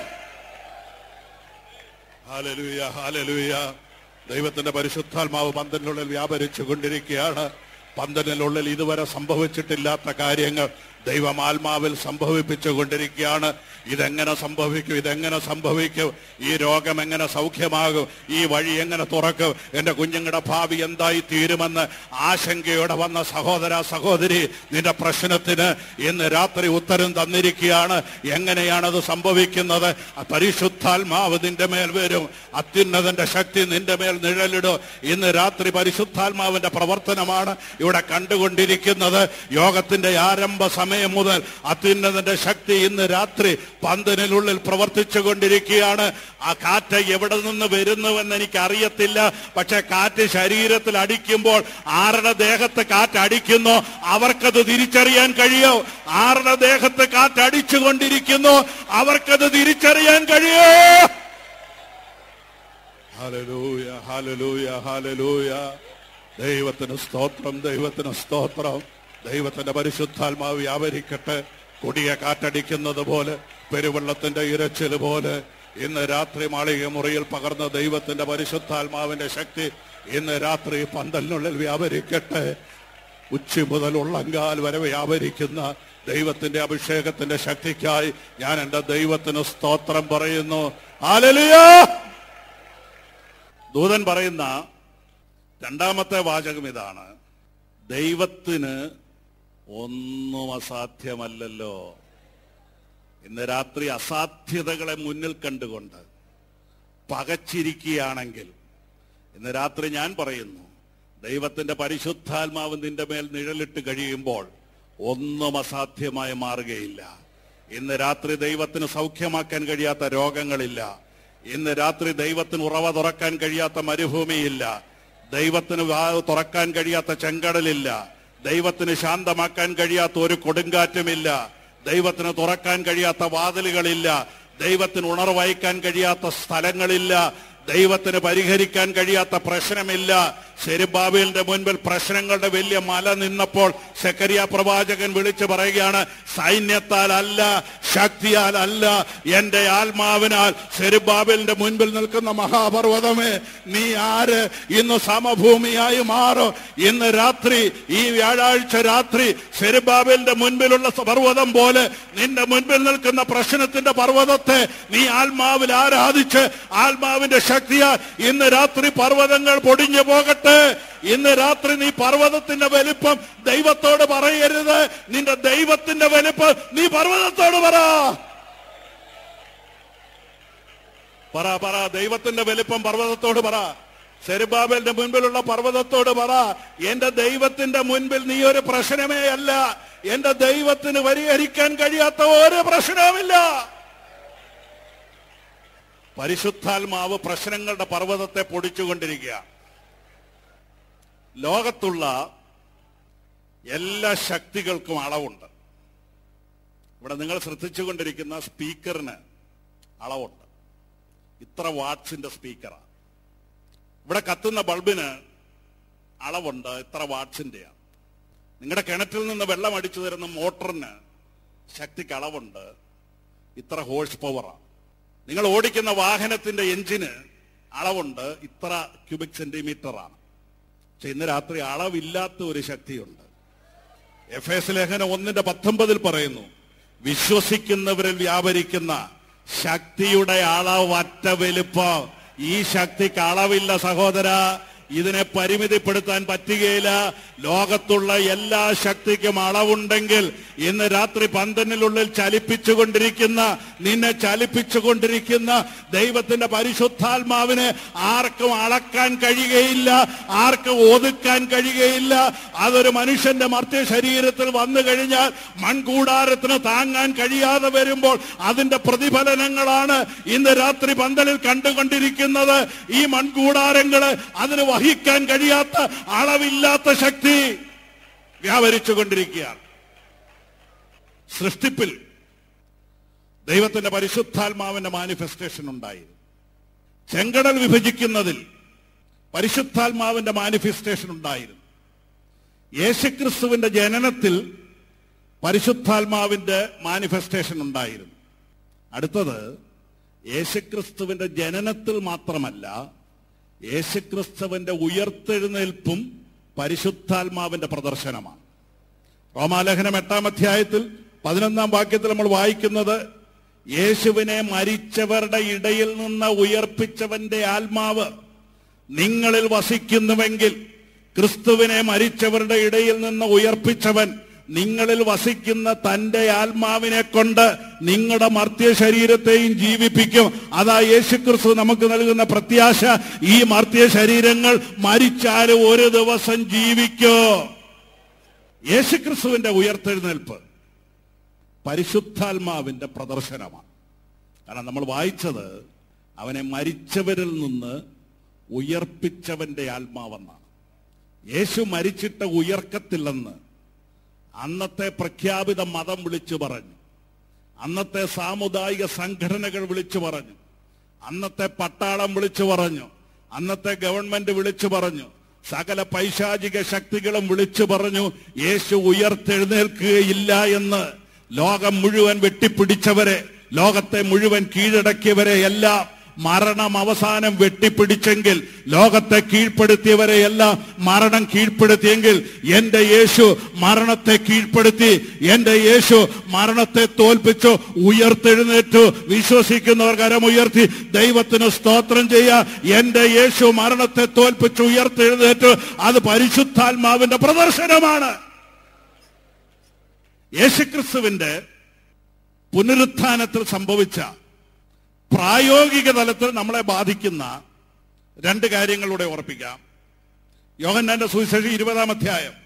ഹാലലൂയ ഹാലലൂയ ദൈവത്തിന്റെ പരിശുദ്ധാത്മാവ് പന്തലിനുള്ളിൽ വ്യാപരിച്ചു കൊണ്ടിരിക്കുകയാണ് പന്തലിനുള്ളിൽ ഇതുവരെ സംഭവിച്ചിട്ടില്ലാത്ത കാര്യങ്ങൾ ദൈവം ആത്മാവിൽ സംഭവിപ്പിച്ചു കൊണ്ടിരിക്കുകയാണ് ഇതെങ്ങനെ സംഭവിക്കും ഇതെങ്ങനെ സംഭവിക്കും ഈ രോഗം എങ്ങനെ സൗഖ്യമാകും ഈ വഴി എങ്ങനെ തുറക്കും എന്റെ കുഞ്ഞുങ്ങളുടെ ഭാവി എന്തായി തീരുമെന്ന് ആശങ്കയോടെ വന്ന സഹോദര സഹോദരി നിന്റെ പ്രശ്നത്തിന് ഇന്ന് രാത്രി ഉത്തരം തന്നിരിക്കുകയാണ് എങ്ങനെയാണത് സംഭവിക്കുന്നത് ആ പരിശുദ്ധാത്മാവ് നിന്റെ മേൽ വരും അത്യുന്നതന്റെ ശക്തി നിന്റെ മേൽ നിഴലിടും ഇന്ന് രാത്രി പരിശുദ്ധാത്മാവിന്റെ പ്രവർത്തനമാണ് ഇവിടെ കണ്ടുകൊണ്ടിരിക്കുന്നത് യോഗത്തിന്റെ ആരംഭ സമയം മുതൽ അത്യുന്നതന്റെ ശക്തി ഇന്ന് രാത്രി പന്തലിനുള്ളിൽ പ്രവർത്തിച്ചു കൊണ്ടിരിക്കുകയാണ് ആ കാറ്റ് എവിടെ നിന്ന് വരുന്നുവെന്ന് എനിക്ക് അറിയത്തില്ല പക്ഷെ കാറ്റ് ശരീരത്തിൽ അടിക്കുമ്പോൾ ആരുടെ ദേഹത്ത് കാറ്റ് അടിക്കുന്നു അവർക്കത് തിരിച്ചറിയാൻ കഴിയോ ആരുടെ ദേഹത്ത് കാറ്റ് അടിച്ചുകൊണ്ടിരിക്കുന്നു അവർക്കത് തിരിച്ചറിയാൻ കഴിയോ ഹല്ലേലൂയ ഹല്ലേലൂയ ഹല്ലേലൂയ ദൈവത്തിന് സ്തോത്രം ദൈവത്തിന് സ്തോത്രം ദൈവത്തിന്റെ പരിശുദ്ധാത്മാവ് വ്യാപരിക്കട്ടെ കൊടിയ കാറ്റടിക്കുന്നത് പോലെ പെരുവെള്ളത്തിന്റെ ഇരച്ചിൽ പോലെ ഇന്ന് രാത്രി മാളിക മുറിയിൽ പകർന്ന ദൈവത്തിന്റെ പരിശുദ്ധാത്മാവിന്റെ ശക്തി ഇന്ന് രാത്രി പന്തലിനുള്ളിൽ വ്യാപരിക്കട്ടെ ഉച്ച മുതൽ ഉള്ളങ്കാൽ വരെ വ്യാപരിക്കുന്ന ദൈവത്തിന്റെ അഭിഷേകത്തിന്റെ ശക്തിക്കായി ഞാൻ എന്റെ ദൈവത്തിന് സ്തോത്രം പറയുന്നു ഹല്ലേലൂയ ദൂതൻ പറയുന്ന രണ്ടാമത്തെ വാചകം ഇതാണ് ദൈവത്തിന് ഒന്നും അസാധ്യമല്ലല്ലോ ഇന്ന് രാത്രി അസാധ്യതകളെ മുന്നിൽ കണ്ടുകൊണ്ട് പകച്ചിരിക്കുകയാണെങ്കിൽ ഇന്ന് രാത്രി ഞാൻ പറയുന്നു ദൈവത്തിന്റെ പരിശുദ്ധാത്മാവ് നിന്റെ മേൽ നിഴലിട്ട് കഴിയുമ്പോൾ ഒന്നും അസാധ്യമായി മാറുകയില്ല ഇന്ന് രാത്രി ദൈവത്തിന് സൗഖ്യമാക്കാൻ കഴിയാത്ത രോഗങ്ങളില്ല ഇന്ന് രാത്രി ദൈവത്തിന് ഉറവ തുറക്കാൻ കഴിയാത്ത മരുഭൂമിയില്ല ദൈവത്തിന് വാ തുറക്കാൻ കഴിയാത്ത ചെങ്കടലില്ല ദൈവത്തിന് ശാന്തമാക്കാൻ കഴിയാത്ത ഒരു കൊടുങ്കാറ്റുമില്ല ദൈവത്തിന് തുറക്കാൻ കഴിയാത്ത വാതിലുകളില്ല ദൈവത്തിന് ഉണർവഹിക്കാൻ കഴിയാത്ത സ്ഥലങ്ങളില്ല ദൈവത്തിന് പരിഹരിക്കാൻ കഴിയാത്ത പ്രശ്നമില്ല ശെരുബാബേലിന്റെ മുൻപിൽ പ്രശ്നങ്ങളുടെ വലിയ മല നിന്നപ്പോൾ ശക്കരിയ പ്രവാചകൻ വിളിച്ചു പറയുകയാണ് സൈന്യത്താൽ അല്ല ശക്തിയാൽ അല്ല എന്റെ ആത്മാവിനാൽ ശെരുബാബേലിന്റെ മുൻപിൽ നിൽക്കുന്ന മഹാപർവ്വതമേ നീ ആര് ഇന്ന് സമഭൂമിയായി മാറും ഇന്ന് രാത്രി ഈ വ്യാഴാഴ്ച രാത്രി ശെരുബാബേലിന്റെ മുൻപിലുള്ള പർവ്വതം പോലെ നിന്റെ മുൻപിൽ നിൽക്കുന്ന പ്രശ്നത്തിന്റെ പർവ്വതത്തെ നീ ആത്മാവിൽ ആരാധിച്ച് ആത്മാവിന്റെ ശക്തിയാൽ ഇന്ന് രാത്രി പർവ്വതങ്ങൾ പൊടിഞ്ഞു പോകട്ടെ ഇന്ന് രാത്രി നീ പർവ്വതത്തിന്റെ വലിപ്പം ദൈവത്തോട് പറയരുത് നിന്റെ ദൈവത്തിന്റെ വലിപ്പം നീ പർവ്വതത്തോട് പറ പറ പറ ദൈവത്തിന്റെ വലിപ്പം പർവ്വതത്തോട് പറ സെരുബാബലിന്റെ മുൻപിലുള്ള പർവ്വതത്തോട് പറ എന്റെ ദൈവത്തിന്റെ മുൻപിൽ നീ ഒരു പ്രശ്നമേ അല്ല എന്റെ ദൈവത്തിന് പരിഹരിക്കാൻ കഴിയാത്ത ഒരു പ്രശ്നവുമില്ല പരിശുദ്ധാത്മാവ് പ്രശ്നങ്ങളുടെ പർവ്വതത്തെ പൊടിച്ചുകൊണ്ടിരിക്കുക ലോകത്തുള്ള എല്ലാ ശക്തികൾക്കും അളവുണ്ട് ഇവിടെ നിങ്ങൾ ശ്രദ്ധിച്ചുകൊണ്ടിരിക്കുന്ന സ്പീക്കറിന് അളവുണ്ട് ഇത്ര വാട്ട്സിന്റെ സ്പീക്കറാണ് ഇവിടെ കത്തുന്ന ബൾബിന് അളവുണ്ട് ഇത്ര വാട്ട്സിന്റെയാണ് നിങ്ങളുടെ കിണറ്റിൽ നിന്ന് വെള്ളം അടിച്ചു തരുന്ന മോട്ടറിന് ശക്തിക്ക് അളവുണ്ട് ഇത്ര ഹോഴ്സ് പവറാണ് നിങ്ങൾ ഓടിക്കുന്ന വാഹനത്തിന്റെ എഞ്ചിന് അളവുണ്ട് ഇത്ര ക്യൂബിക് സെന്റിമീറ്റർ ആണ് പക്ഷെ ഇന്ന് രാത്രി അളവില്ലാത്ത ഒരു ശക്തിയുണ്ട് എഫ് എസ് ലേഖനം ഒന്നിന്റെ പത്തൊമ്പതിൽ പറയുന്നു വിശ്വസിക്കുന്നവരിൽ വ്യാപരിക്കുന്ന ശക്തിയുടെ അളവറ്റ വലുപ്പം ഈ ശക്തിക്ക് അളവില്ല സഹോദര ഇതിനെ പരിമിതിപ്പെടുത്താൻ പറ്റുകയില്ല ലോകത്തുള്ള എല്ലാ ശക്തിക്കും അളവുണ്ടെങ്കിൽ ഇന്ന് രാത്രി പന്തലിനുള്ളിൽ ചലിപ്പിച്ചുകൊണ്ടിരിക്കുന്ന നിന്നെ ചലിപ്പിച്ചുകൊണ്ടിരിക്കുന്ന ദൈവത്തിന്റെ പരിശുദ്ധാത്മാവിനെ ആർക്കും അളക്കാൻ കഴിയുകയില്ല ആർക്കും ഒതുക്കാൻ കഴിയുകയില്ല അതൊരു മനുഷ്യന്റെ മർത്യ ശരീരത്തിൽ വന്നു കഴിഞ്ഞാൽ മൺകൂടാരത്തിന് താങ്ങാൻ കഴിയാതെ വരുമ്പോൾ അതിന്റെ പ്രതിഫലനങ്ങളാണ് ഇന്ന് രാത്രി പന്തലിൽ കണ്ടുകൊണ്ടിരിക്കുന്നത് ഈ മൺകൂടാരങ്ങള് അതിന് വഹിക്കാൻ കഴിയാത്ത അളവില്ലാത്ത ശക്തി വ്യാപരിച്ചുകൊണ്ടിരിക്കുകയാണ് സൃഷ്ടിപ്പിൽ ദൈവത്തിന്റെ പരിശുദ്ധാത്മാവിന്റെ മാനിഫെസ്റ്റേഷൻ ഉണ്ടായി ചെങ്കടൽ വിഭജിക്കുന്നതിൽ പരിശുദ്ധാത്മാവിന്റെ മാനിഫെസ്റ്റേഷൻ ഉണ്ടായിരുന്നു യേശുക്രിസ്തുവിന്റെ ജനനത്തിൽ പരിശുദ്ധാത്മാവിന്റെ മാനിഫെസ്റ്റേഷൻ ഉണ്ടായിരുന്നു അടുത്തത് യേശുക്രിസ്തുവിന്റെ ജനനത്തിൽ മാത്രമല്ല യേശുക്രിസ്തുവിന്റെ ഉയർത്തെഴുന്നേൽപ്പും പരിശുദ്ധാത്മാവിന്റെ പ്രദർശനമാണ് റോമാലേഖനം എട്ടാം അധ്യായത്തിൽ പതിനൊന്നാം വാക്യത്തിൽ നമ്മൾ വായിക്കുന്നത് യേശുവിനെ മരിച്ചവരുടെ ഇടയിൽ നിന്ന് ഉയർപ്പിച്ചവന്റെ ആത്മാവ് നിങ്ങളിൽ വസിക്കുന്നുവെങ്കിൽ ക്രിസ്തുവിനെ മരിച്ചവരുടെ ഇടയിൽ നിന്ന് ഉയർപ്പിച്ചവൻ നിങ്ങളിൽ വസിക്കുന്ന തന്റെ ആത്മാവിനെ കൊണ്ട് നിങ്ങളുടെ മർത്യ ശരീരത്തെയും ജീവിപ്പിക്കും അതാ യേശുക്രിസ്തു നമുക്ക് നൽകുന്ന പ്രത്യാശ ഈ മർത്യ ശരീരങ്ങൾ മരിച്ചാലും ഒരു ദിവസം ജീവിക്കോ യേശുക്രിസ്തുവിന്റെ ഉയർത്തെഴുന്നേൽപ്പ് പരിശുദ്ധാത്മാവിന്റെ പ്രദർശനമാണ് കാരണം നമ്മൾ വായിച്ചത് അവനെ മരിച്ചവരിൽ നിന്ന് ഉയർപ്പിച്ചവന്റെ ആത്മാവെന്നാണ് യേശു മരിച്ചിട്ട് ഉയർക്കത്തില്ലെന്ന് അന്നത്തെ പ്രഖ്യാപിത മതം വിളിച്ചു പറഞ്ഞു അന്നത്തെ സാമുദായിക സംഘടനകൾ വിളിച്ചു പറഞ്ഞു അന്നത്തെ പട്ടാളം വിളിച്ചു പറഞ്ഞു അന്നത്തെ ഗവൺമെന്റ് വിളിച്ചു പറഞ്ഞു സകല പൈശാചിക ശക്തികളും വിളിച്ചു പറഞ്ഞു യേശു ഉയർത്തെഴുന്നേൽക്കുകയില്ല എന്ന് ലോകം മുഴുവൻ വെട്ടിപ്പിടിച്ചവരെ ലോകത്തെ മുഴുവൻ കീഴടക്കിയവരെ എല്ലാം മരണം അവസാനം വെട്ടിപ്പിടിച്ചെങ്കിൽ ലോകത്തെ കീഴ്പ്പെടുത്തിയവരെ എല്ലാം മരണം കീഴ്പ്പെടുത്തിയെങ്കിൽ എന്റെ യേശു മരണത്തെ കീഴ്പ്പെടുത്തി എന്റെ യേശു മരണത്തെ തോൽപ്പിച്ചു ഉയർത്തെഴുന്നേറ്റു വിശ്വസിക്കുന്നവർ കരമുയർത്തി ദൈവത്തിന് സ്തോത്രം ചെയ്യുക എന്റെ യേശു മരണത്തെ തോൽപ്പിച്ചു ഉയർത്തെഴുന്നേറ്റു അത് പരിശുദ്ധാത്മാവിന്റെ പ്രദർശനമാണ് യേശുക്രിസ്തുവിന്റെ പുനരുത്ഥാനത്തിൽ സംഭവിച്ച പ്രായോഗിക തലത്തിൽ നമ്മളെ ബാധിക്കുന്ന രണ്ട് കാര്യങ്ങളിലൂടെ ഓർപ്പിക്കാം യോഹന്നാന്റെ സുവിശേഷം ഇരുപതാം അധ്യായം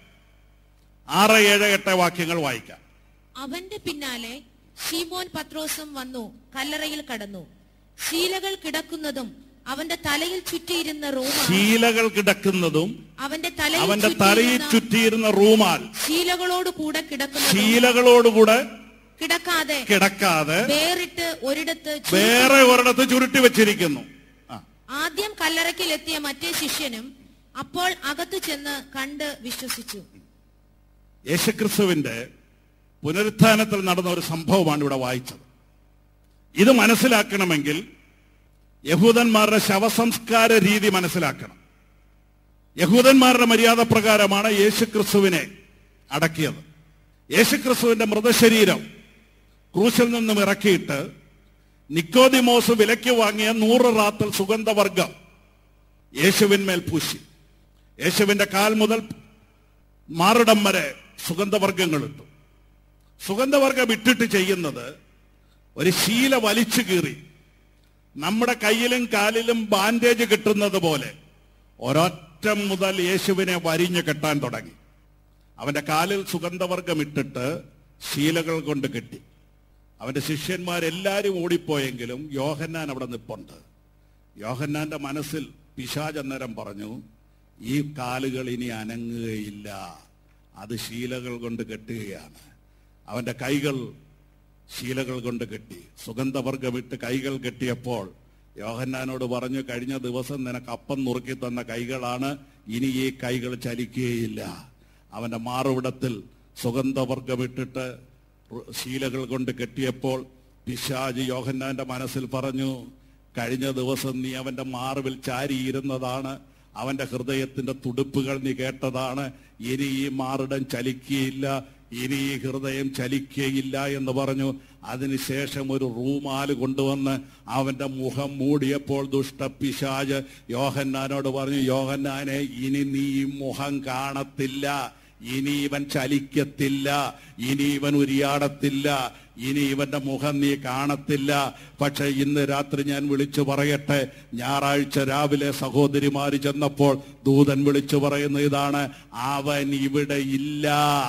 ആറ് ഏഴ് എട്ട് വാക്യങ്ങൾ വായിക്കാം അവന്റെ പിന്നാലെ ഷീമോൻ പത്രോസും വന്നു കല്ലറയിൽ കടന്നു ശീലകൾ കിടക്കുന്നതും അവന്റെ തലയിൽ ചുറ്റിയിരുന്ന റൂമാൽ ശീലകൾ കിടക്കുന്നതും അവന്റെ തലയിൽ അവന്റെ തലയിൽ ചുറ്റിയിരുന്ന ചുറ്റിയിരുന്ന റൂമാൽ ശീലകളോട് കൂടെ കിടക്കുന്നതും ശീലകളോടുകൂടെ കിടക്കാതെ കിടക്കാതെ വേറിട്ട് ഒരിടത്ത് ചുരുട്ടി- വേറെ ഒരിടത്ത് ചുരുട്ടി വെച്ചിരിക്കുന്നു ആ. ആദ്യം കല്ലറയ്ക്കൽ എത്തിയ മറ്റേ ശിഷ്യനും അപ്പോൾ അകത്തു ചെന്ന് കണ്ട് വിശ്വസിച്ചു യേശുക്രിസ്തുവിന്റെ പുനരുത്ഥാനത്തിൽ നടന്ന ഒരു സംഭവമാണ് ഇവിടെ വായിച്ചത് ഇത് മനസ്സിലാക്കണമെങ്കിൽ യഹൂദന്മാരുടെ ശവസംസ്കാര രീതി മനസ്സിലാക്കണം യഹൂദന്മാരുടെ മര്യാദ പ്രകാരമാണ് യേശുക്രിസ്തുവിനെ അടക്കിയത് യേശുക്രിസ്തുവിന്റെ മൃതശരീരം ക്രൂശിൽ നിന്നും ഇറക്കിയിട്ട് നിക്കോദിമോസ് വിലയ്ക്ക് വാങ്ങിയ നൂറ് റാത്തൽ സുഗന്ധവർഗം യേശുവിന്മേൽ പൂശി യേശുവിന്റെ കാൽ മുതൽ മാറിടം വരെ സുഗന്ധവർഗങ്ങൾ ഇട്ടു സുഗന്ധവർഗം ഇട്ടിട്ട് ചെയ്യുന്നത് ഒരു ശീല വലിച്ചു കീറി നമ്മുടെ കയ്യിലും കാലിലും ബാൻഡേജ് കിട്ടുന്നത് പോലെ ഒരൊറ്റം മുതൽ യേശുവിനെ വരിഞ്ഞു കെട്ടാൻ തുടങ്ങി അവന്റെ കാലിൽ സുഗന്ധവർഗം ഇട്ടിട്ട് ശീലകൾ കൊണ്ട് കെട്ടി അവന്റെ ശിഷ്യന്മാരെല്ലാരും ഓടിപ്പോയെങ്കിലും യോഹന്നാൻ അവിടെ നിപ്പുണ്ട് യോഹന്നാന്റെ മനസ്സിൽ പിശാജ് അന്നേരം പറഞ്ഞു ഈ കാലുകൾ ഇനി അനങ്ങുകയില്ല അത് ശീലകൾ കൊണ്ട് കെട്ടുകയാണ് അവന്റെ കൈകൾ ശീലകൾ കൊണ്ട് കെട്ടി സുഗന്ധവർഗമിട്ട് കൈകൾ കെട്ടിയപ്പോൾ യോഹന്നാനോട് പറഞ്ഞു കഴിഞ്ഞ ദിവസം നിനക്ക് അപ്പം നുറുക്കി തന്ന കൈകളാണ് ഇനി ഈ കൈകൾ ചലിക്കുകയില്ല അവന്റെ മാറുവിടത്തിൽ സുഗന്ധവർഗമിട്ടിട്ട് ശീലകൾ കൊണ്ട് കെട്ടിയപ്പോൾ പിശാജ് യോഹന്നാന്റെ മനസ്സിൽ പറഞ്ഞു കഴിഞ്ഞ ദിവസം നീ അവന്റെ മാർവിൽ ചാരിയിരുന്നതാണ് അവന്റെ ഹൃദയത്തിന്റെ തുടുപ്പുകൾ നീ കേട്ടതാണ് ഇനി ഈ മാറിടം ചലിക്കുകയില്ല ഇനി ഈ ഹൃദയം ചലിക്കുകയില്ല എന്ന് പറഞ്ഞു അതിനുശേഷം ഒരു റൂമാല് കൊണ്ടുവന്ന് അവന്റെ മുഖം മൂടിയപ്പോൾ ദുഷ്ടപിശാജ് യോഹന്നാനോട് പറഞ്ഞു യോഹന്നാനെ ഇനി നീ ഈ മുഖം കാണത്തില്ല ഇനി ഇവൻ ചലിക്കത്തില്ല ഇനി ഇവൻ ഉരിയാടത്തില്ല ഇനി ഇവന്റെ മുഖം നീ കാണത്തില്ല പക്ഷെ ഇന്ന് രാത്രി ഞാൻ വിളിച്ചു പറയട്ടെ ഞായറാഴ്ച രാവിലെ സഹോദരിമാര് ചെന്നപ്പോൾ ദൂതൻ വിളിച്ചു പറയുന്ന ഇതാണ് അവൻ ഇവിടെ ഇല്ല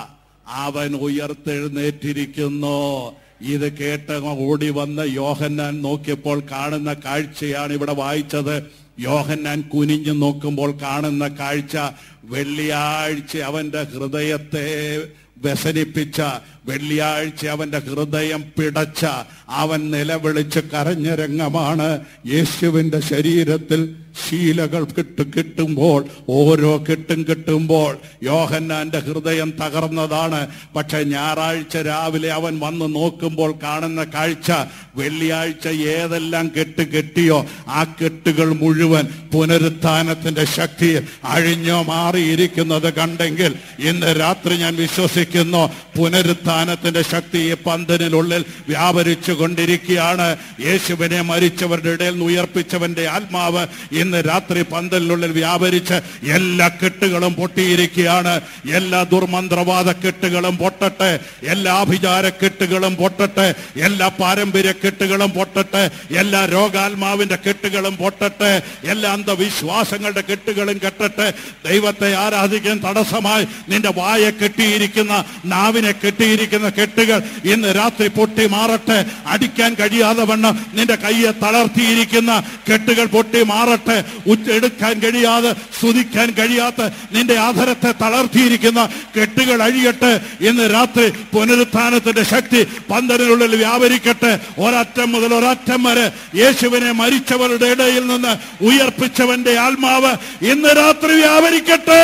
അവൻ ഉയർത്തെഴുന്നേറ്റിരിക്കുന്നു ഇത് കേട്ട് ഓടി വന്ന് യോഹന്നാൻ നോക്കിയപ്പോൾ കാണുന്ന കാഴ്ചയാണ് ഇവിടെ വായിച്ചത് യോഹന്നാൻ കുനിഞ്ഞു നോക്കുമ്പോൾ കാണുന്ന കാഴ്ച വെള്ളിയാഴ്ച അവന്റെ ഹൃദയത്തെ വ്യസനിപ്പിച്ച വെള്ളിയാഴ്ച അവന്റെ ഹൃദയം പിടച്ച അവൻ നിലവിളിച്ച് കരഞ്ഞ രംഗമാണ് യേശുവിന്റെ ശരീരത്തിൽ ശീലകൾ കിട്ടു കിട്ടുമ്പോൾ ഓരോ കെട്ടും കിട്ടുമ്പോൾ യോഹന്നാന്റെ ഹൃദയം തകർന്നതാണ് പക്ഷെ ഞായറാഴ്ച രാവിലെ അവൻ വന്ന് നോക്കുമ്പോൾ കാണുന്ന കാഴ്ച വെള്ളിയാഴ്ച ഏതെല്ലാം കെട്ട് കെട്ടിയോ ആ കെട്ടുകൾ മുഴുവൻ പുനരുത്ഥാനത്തിന്റെ ശക്തി അഴിഞ്ഞോ മാറിയിരിക്കുന്നത് കണ്ടെങ്കിൽ ഇന്ന് രാത്രി ഞാൻ വിശ്വസിക്കുന്നു പുനരുത്ഥാനത്തിന്റെ ശക്തി ഈ പന്തലിനുള്ളിൽ വ്യാപരിച്ചു കൊണ്ടിരിക്കുകയാണ് യേശുവിനെ മരിച്ചവരുടെ ഇടയിൽ നിന്ന് ഉയർപ്പിച്ചവന്റെ ആത്മാവ് ഇന്ന് രാത്രി പന്തലിനുള്ളിൽ വ്യാപരിച്ച് എല്ലാ കെട്ടുകളും പൊട്ടിയിരിക്കുകയാണ് എല്ലാ ദുർമന്ത്രവാദ കെട്ടുകളും പൊട്ടട്ടെ എല്ലാ അഭിചാര കെട്ടുകളും പൊട്ടട്ടെ എല്ലാ പാരമ്പര്യ കെട്ടുകളും പൊട്ടട്ടെ എല്ലാ രോഗാത്മാവിന്റെ കെട്ടുകളും പൊട്ടട്ടെ എല്ലാ അന്ധവിശ്വാസങ്ങളുടെ കെട്ടുകളും കെട്ടട്ടെ ദൈവത്തെ ആരാധിക്കാൻ തടസ്സമായി നിന്റെ വായ കെട്ടിയിരിക്കുന്ന നാവിനെ കെട്ടിയിരിക്കുന്ന കെട്ടുകൾ ഇന്ന് രാത്രി പൊട്ടി മാറട്ടെ അടിക്കാൻ കഴിയാതെ വണ്ണം നിന്റെ കയ്യെ തളർത്തിയിരിക്കുന്ന കെട്ടുകൾ പൊട്ടി മാറട്ടെ ഉച്ചെടുക്കാൻ കഴിയാതെ സ്തുതിക്കാൻ കഴിയാത്ത നിന്റെ ആധാരത്തെ തളർത്തിയിരിക്കുന്ന കെട്ടുകൾ അഴിയട്ടെ ഇന്ന് രാത്രി പുനരുത്ഥാനത്തിന്റെ ശക്തി പന്തലിനുള്ളിൽ വ്യാപരിക്കട്ടെ ഒരറ്റം മുതൽ ഒരറ്റം വരെ യേശുവിനെ മരിച്ചവരുടെ ഇടയിൽ നിന്ന് ഉയർപ്പിച്ചവന്റെ ആത്മാവ് ഇന്ന് രാത്രി വ്യാപരിക്കട്ടെ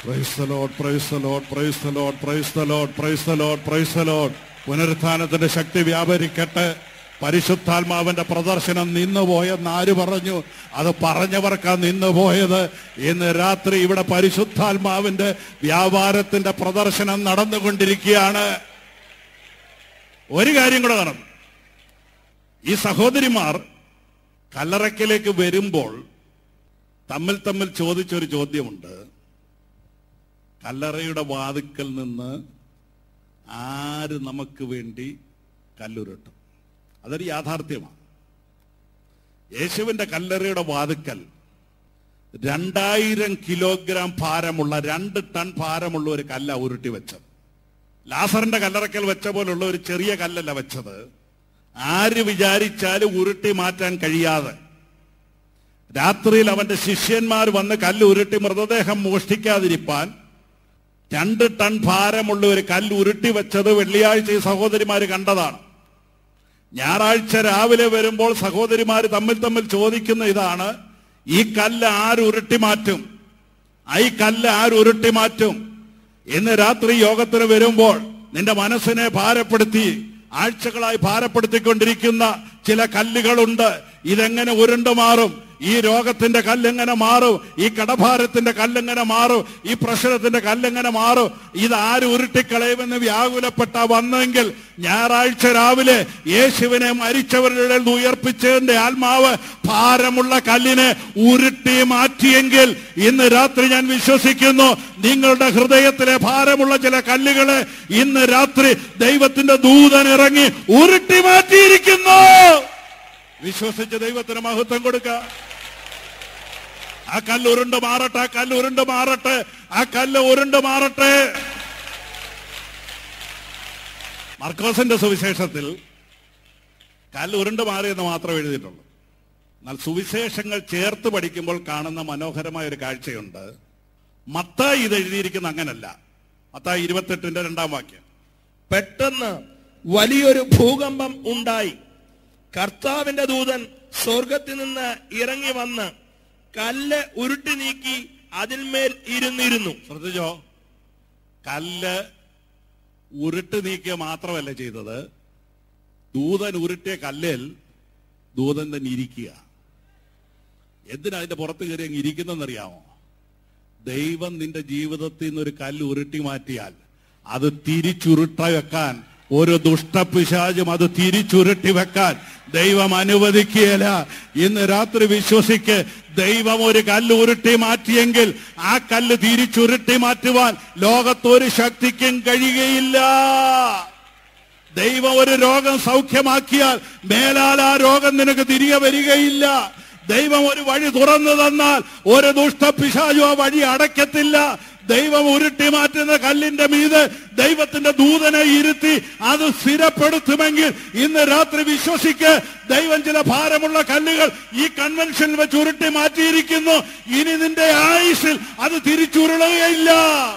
praise the Lord, praise the Lord, praise the Lord, praise the Lord, praise the Lord, praise the Lord. പുനരുത്ഥാനത്തിന്റെ ശക്തി വ്യാപരിക്കട്ടെ പരിശുദ്ധാത്മാവിന്റെ പ്രദർശനം നിന്നുപോയെന്ന് ആര് പറഞ്ഞു അത് പറഞ്ഞവർക്കാ നിന്നുപോയത് ഇന്ന് രാത്രി ഇവിടെ പരിശുദ്ധാത്മാവിന്റെ വ്യാപാരത്തിന്റെ പ്രദർശനം നടന്നുകൊണ്ടിരിക്കുകയാണ് ഒരു കാര്യം കൂടെ നടന്നു ഈ സഹോദരിമാർ കല്ലറയ്ക്കലേക്ക് വരുമ്പോൾ തമ്മിൽ തമ്മിൽ ചോദിച്ചൊരു ചോദ്യമുണ്ട് കല്ലറയുടെ വാതുക്കൽ നിന്ന് ആര് നമുക്ക് വേണ്ടി കല്ലുരുട്ടും അതൊരു യാഥാർത്ഥ്യമാണ് യേശുവിന്റെ കല്ലറയുടെ വാതുക്കൽ രണ്ടായിരം കിലോഗ്രാം ഭാരമുള്ള രണ്ട് ടൺ ഭാരമുള്ള ഒരു കല്ല ഉരുട്ടി വെച്ചത് ലാസറിന്റെ കല്ലറക്കൽ വെച്ച പോലുള്ള ഒരു ചെറിയ കല്ലല്ല വെച്ചത് ആര് വിചാരിച്ചാലും ഉരുട്ടി മാറ്റാൻ കഴിയാതെ രാത്രിയിൽ അവന്റെ ശിഷ്യന്മാർ വന്ന് കല്ല് ഉരുട്ടി മൃതദേഹം മോഷ്ടിക്കാതിരിപ്പാൻ രണ്ട് ടൺ ഭാരമുള്ള ഒരു കല്ല് ഉരുട്ടി വെച്ചത് വെള്ളിയാഴ്ച ഈ സഹോദരിമാര് കണ്ടതാണ് ഞായറാഴ്ച രാവിലെ വരുമ്പോൾ സഹോദരിമാര് തമ്മിൽ തമ്മിൽ ചോദിക്കുന്ന ഇതാണ് ഈ കല്ല് ആര് ഉരുട്ടി മാറ്റും ആ ഈ കല്ല് ആര് ഉരുട്ടി മാറ്റും ഇന്ന് രാത്രി യോഗത്തിന് വരുമ്പോൾ നിന്റെ മനസ്സിനെ ഭാരപ്പെടുത്തി ആഴ്ചകളായി ഭാരപ്പെടുത്തിക്കൊണ്ടിരിക്കുന്ന ചില കല്ലുകളുണ്ട് ഇതെങ്ങനെ ഉരുണ്ടു മാറും ഈ രോഗത്തിന്റെ കല്ലെങ്ങനെ മാറും ഈ കടഭാരത്തിന്റെ കല്ലെങ്ങനെ മാറും ഈ പ്രശ്നത്തിന്റെ കല്ലെങ്ങനെ മാറും ഇത് ആര് ഉരുട്ടിക്കളയുമെന്ന് വ്യാകുലപ്പെട്ട വന്നെങ്കിൽ ഞായറാഴ്ച രാവിലെ യേശുവിനെ മരിച്ചവരുടെ ഇടയിൽ നിന്ന് ഉയർപ്പിച്ചതിന്റെ ആത്മാവ് ഭാരമുള്ള കല്ലിനെ ഉരുട്ടി മാറ്റിയെങ്കിൽ ഇന്ന് രാത്രി ഞാൻ വിശ്വസിക്കുന്നു നിങ്ങളുടെ ഹൃദയത്തിലെ ഭാരമുള്ള ചില കല്ലുകളെ ഇന്ന് രാത്രി ദൈവത്തിന്റെ ദൂതൻ ഇറങ്ങി ഉരുട്ടി മാറ്റിയിരിക്കുന്നു വിശ്വസിച്ച് ദൈവത്തിന് മഹത്വം കൊടുക്കുക ആ കല്ല് ഉരുണ്ട് മാറട്ടെ ആ കല്ല് ഉരുണ്ട് മാറട്ടെ ആ കല്ല് ഉരുണ്ട് മാറട്ടെ മർക്കോസിന്റെ സുവിശേഷത്തിൽ കല്ല് ഉരുണ്ട് മാറിയെന്ന് മാത്രം എഴുതിയിട്ടുള്ളൂ എന്നാൽ സുവിശേഷങ്ങൾ ചേർത്ത് പഠിക്കുമ്പോൾ കാണുന്ന മനോഹരമായ ഒരു കാഴ്ചയുണ്ട് മത്തായി ഇത് എഴുതിയിരിക്കുന്ന അങ്ങനല്ല മത്തായി ഇരുപത്തെട്ടിന്റെ രണ്ടാം വാക്യം പെട്ടെന്ന് വലിയൊരു ഭൂകമ്പം ഉണ്ടായി കർത്താവിന്റെ ദൂതൻ സ്വർഗത്തിൽ നിന്ന് ഇറങ്ങി വന്ന് കല്ല് ഉരുട്ടി നീക്കി അതിന്മേൽ ഇരുന്നിരുന്നു ശ്രദ്ധിച്ചോ കല്ല് ഉരുട്ട് നീക്കുക മാത്രമല്ല ചെയ്തത് ദൂതൻ ഉരുട്ടിയ കല്ലിൽ ദൂതൻ തന്നെ ഇരിക്കുക എന്തിനാ അതിന്റെ പുറത്ത് കയറി അങ്ങ് ഇരിക്കുന്നെന്നറിയാമോ ദൈവം നിന്റെ ജീവിതത്തിൽ നിന്ന് ഒരു കല്ല് ഉരുട്ടി മാറ്റിയാൽ അത് തിരിച്ചുരുട്ട വെക്കാൻ ഒരു ദുഷ്ടപിശാചും അത് തിരിച്ചുരുട്ടി വെക്കാൻ ദൈവം അനുവദിക്കുകയില്ല ഇന്ന് രാത്രി വിശ്വസിക്ക് ദൈവം ഒരു കല്ല് ഉരുട്ടി മാറ്റിയെങ്കിൽ ആ കല്ല് തിരിച്ചുരുട്ടി മാറ്റുവാൻ ലോകത്തൊരു ശക്തിക്കും കഴിയുകയില്ല ദൈവം ഒരു രോഗം സൗഖ്യമാക്കിയാൽ മേലാൽ ആ രോഗം നിനക്ക് തിരികെ വരികയില്ല ദൈവം ഒരു വഴി തുറന്നു തന്നാൽ ഒരു ദുഷ്ടപിശാചു ആ വഴി അടയ്ക്കത്തില്ല ദൈവം ഉരുട്ടി മാറ്റുന്ന കല്ലിന്റെ മീത് ദൈവത്തിന്റെ ദൂതനെ ഇരുത്തി അത് സ്ഥിരപ്പെടുത്തുമെങ്കിൽ ഇന്ന് രാത്രി വിശ്വസിക്ക് ദൈവം ചില ഭാരമുള്ള കല്ലുകൾ ഈ കൺവെൻഷനിൽ വെച്ച് ഉരുട്ടി മാറ്റിയിരിക്കുന്നു ഇനി നിന്റെ ആയുസിൽ അത് തിരിച്ചുരുളുകയില്ല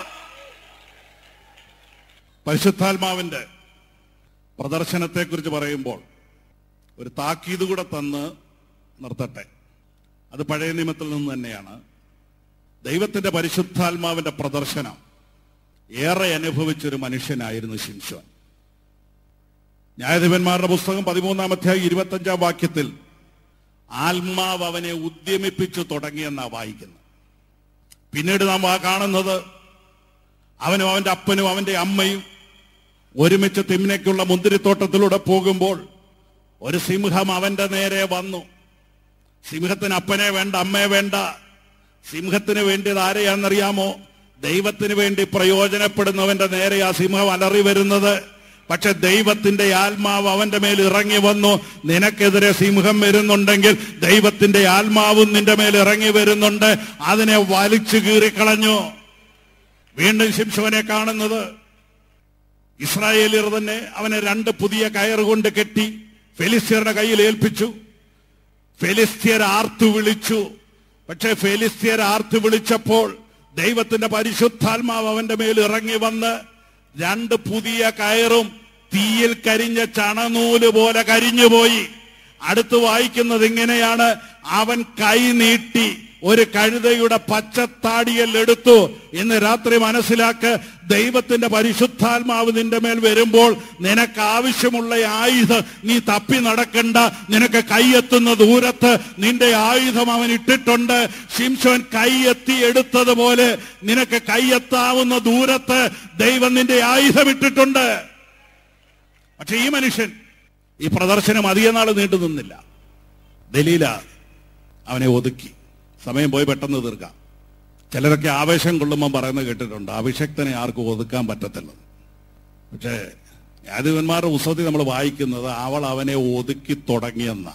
പരിശുദ്ധാത്മാവിന്റെ പ്രദർശനത്തെക്കുറിച്ച് പറയുമ്പോൾ ഒരു താക്കീത് കൂടെ തന്ന് നിർത്തട്ടെ അത് പഴയ നിയമത്തിൽ നിന്ന് തന്നെയാണ് ദൈവത്തിന്റെ പരിശുദ്ധാത്മാവിന്റെ പ്രദർശനം ഏറെ അനുഭവിച്ചൊരു മനുഷ്യനായിരുന്നു ശിംശോൻ ന്യായാധിപന്മാരുടെ പുസ്തകം പതിമൂന്നാം അധ്യായം ഇരുപത്തഞ്ചാം വാക്യത്തിൽ ആത്മാവ് അവനെ ഉദ്യമിപ്പിച്ചു തുടങ്ങിയെന്നാ വായിക്കുന്നത് പിന്നീട് നാം ആ കാണുന്നത് അവനും അവന്റെ അപ്പനും അവന്റെ അമ്മയും ഒരുമിച്ച് തിമ്നയ്ക്കുള്ള മുന്തിരിത്തോട്ടത്തിലൂടെ പോകുമ്പോൾ ഒരു സിംഹം അവന്റെ നേരെ വന്നു സിംഹത്തിന് അപ്പനെ വേണ്ട അമ്മയെ വേണ്ട സിംഹത്തിന് വേണ്ടിയത് ആരെയാണെന്നറിയാമോ ദൈവത്തിന് വേണ്ടി പ്രയോജനപ്പെടുന്നവന്റെ നേരെ ആ സിംഹം അലറി വരുന്നത് പക്ഷെ ദൈവത്തിന്റെ ആത്മാവ് അവന്റെ മേൽ ഇറങ്ങി വന്നു നിനക്കെതിരെ സിംഹം വരുന്നുണ്ടെങ്കിൽ ദൈവത്തിന്റെ ആത്മാവും നിന്റെ മേൽ ഇറങ്ങി വരുന്നുണ്ട് അതിനെ വലിച്ചു കീറിക്കളഞ്ഞു വീണ്ടും ശിംശോനെ കാണുന്നത് ഇസ്രായേലിയർ തന്നെ അവനെ രണ്ട് പുതിയ കയറുകൊണ്ട് കെട്ടി ഫെലിസ്തീയരുടെ കയ്യിൽ ഏൽപ്പിച്ചു ഫെലിസ്തീയർ ആർത്തു വിളിച്ചു പക്ഷെ ഫെലിസ്തീയർ ആർത്തു വിളിച്ചപ്പോൾ ദൈവത്തിന്റെ പരിശുദ്ധാത്മാവ് അവന്റെ മേൽ ഇറങ്ങി വന്ന് രണ്ട് പുതിയ കയറും തീയിൽ കരിഞ്ഞ ചണനൂല് പോലെ കരിഞ്ഞുപോയി അടുത്ത് വായിക്കുന്നത് ഇങ്ങനെയാണ് അവൻ കൈ നീട്ടി ഒരു കഴുതയുടെ പച്ചത്താടിയൽ എടുത്തു ഇന്ന് രാത്രി മനസ്സിലാക്ക് ദൈവത്തിന്റെ പരിശുദ്ധാത്മാവ് നിന്റെ മേൽ വരുമ്പോൾ നിനക്ക് ആവശ്യമുള്ള ആയുധം നീ തപ്പി നടക്കണ്ട നിനക്ക് കൈയെത്തുന്ന ദൂരത്ത് നിന്റെ ആയുധം അവൻ ഇട്ടിട്ടുണ്ട് ശിംശോൻ കൈയെത്തി എടുത്തതുപോലെ നിനക്ക് കൈയെത്താവുന്ന ദൂരത്ത് ദൈവം നിന്റെ ആയുധം ഇട്ടിട്ടുണ്ട് പക്ഷെ ഈ മനുഷ്യൻ ഈ പ്രദർശനം അധിക നാൾ നീണ്ടു നിന്നില്ല ദലീല അവനെ ഒതുക്കി സമയം പോയി പെട്ടെന്ന് തീർക്കാം ചിലരൊക്കെ ആവേശം കൊള്ളുമ്പോൾ പറയുന്നത് കേട്ടിട്ടുണ്ട് അഭിഷക്തനെ ആർക്കും ഒതുക്കാൻ പറ്റത്തില്ല പക്ഷേ യാദവന്മാരുടെ പുസ്തകത്തിൽ നമ്മൾ വായിക്കുന്നത് അവൾ അവനെ ഒതുക്കി തുടങ്ങിയെന്ന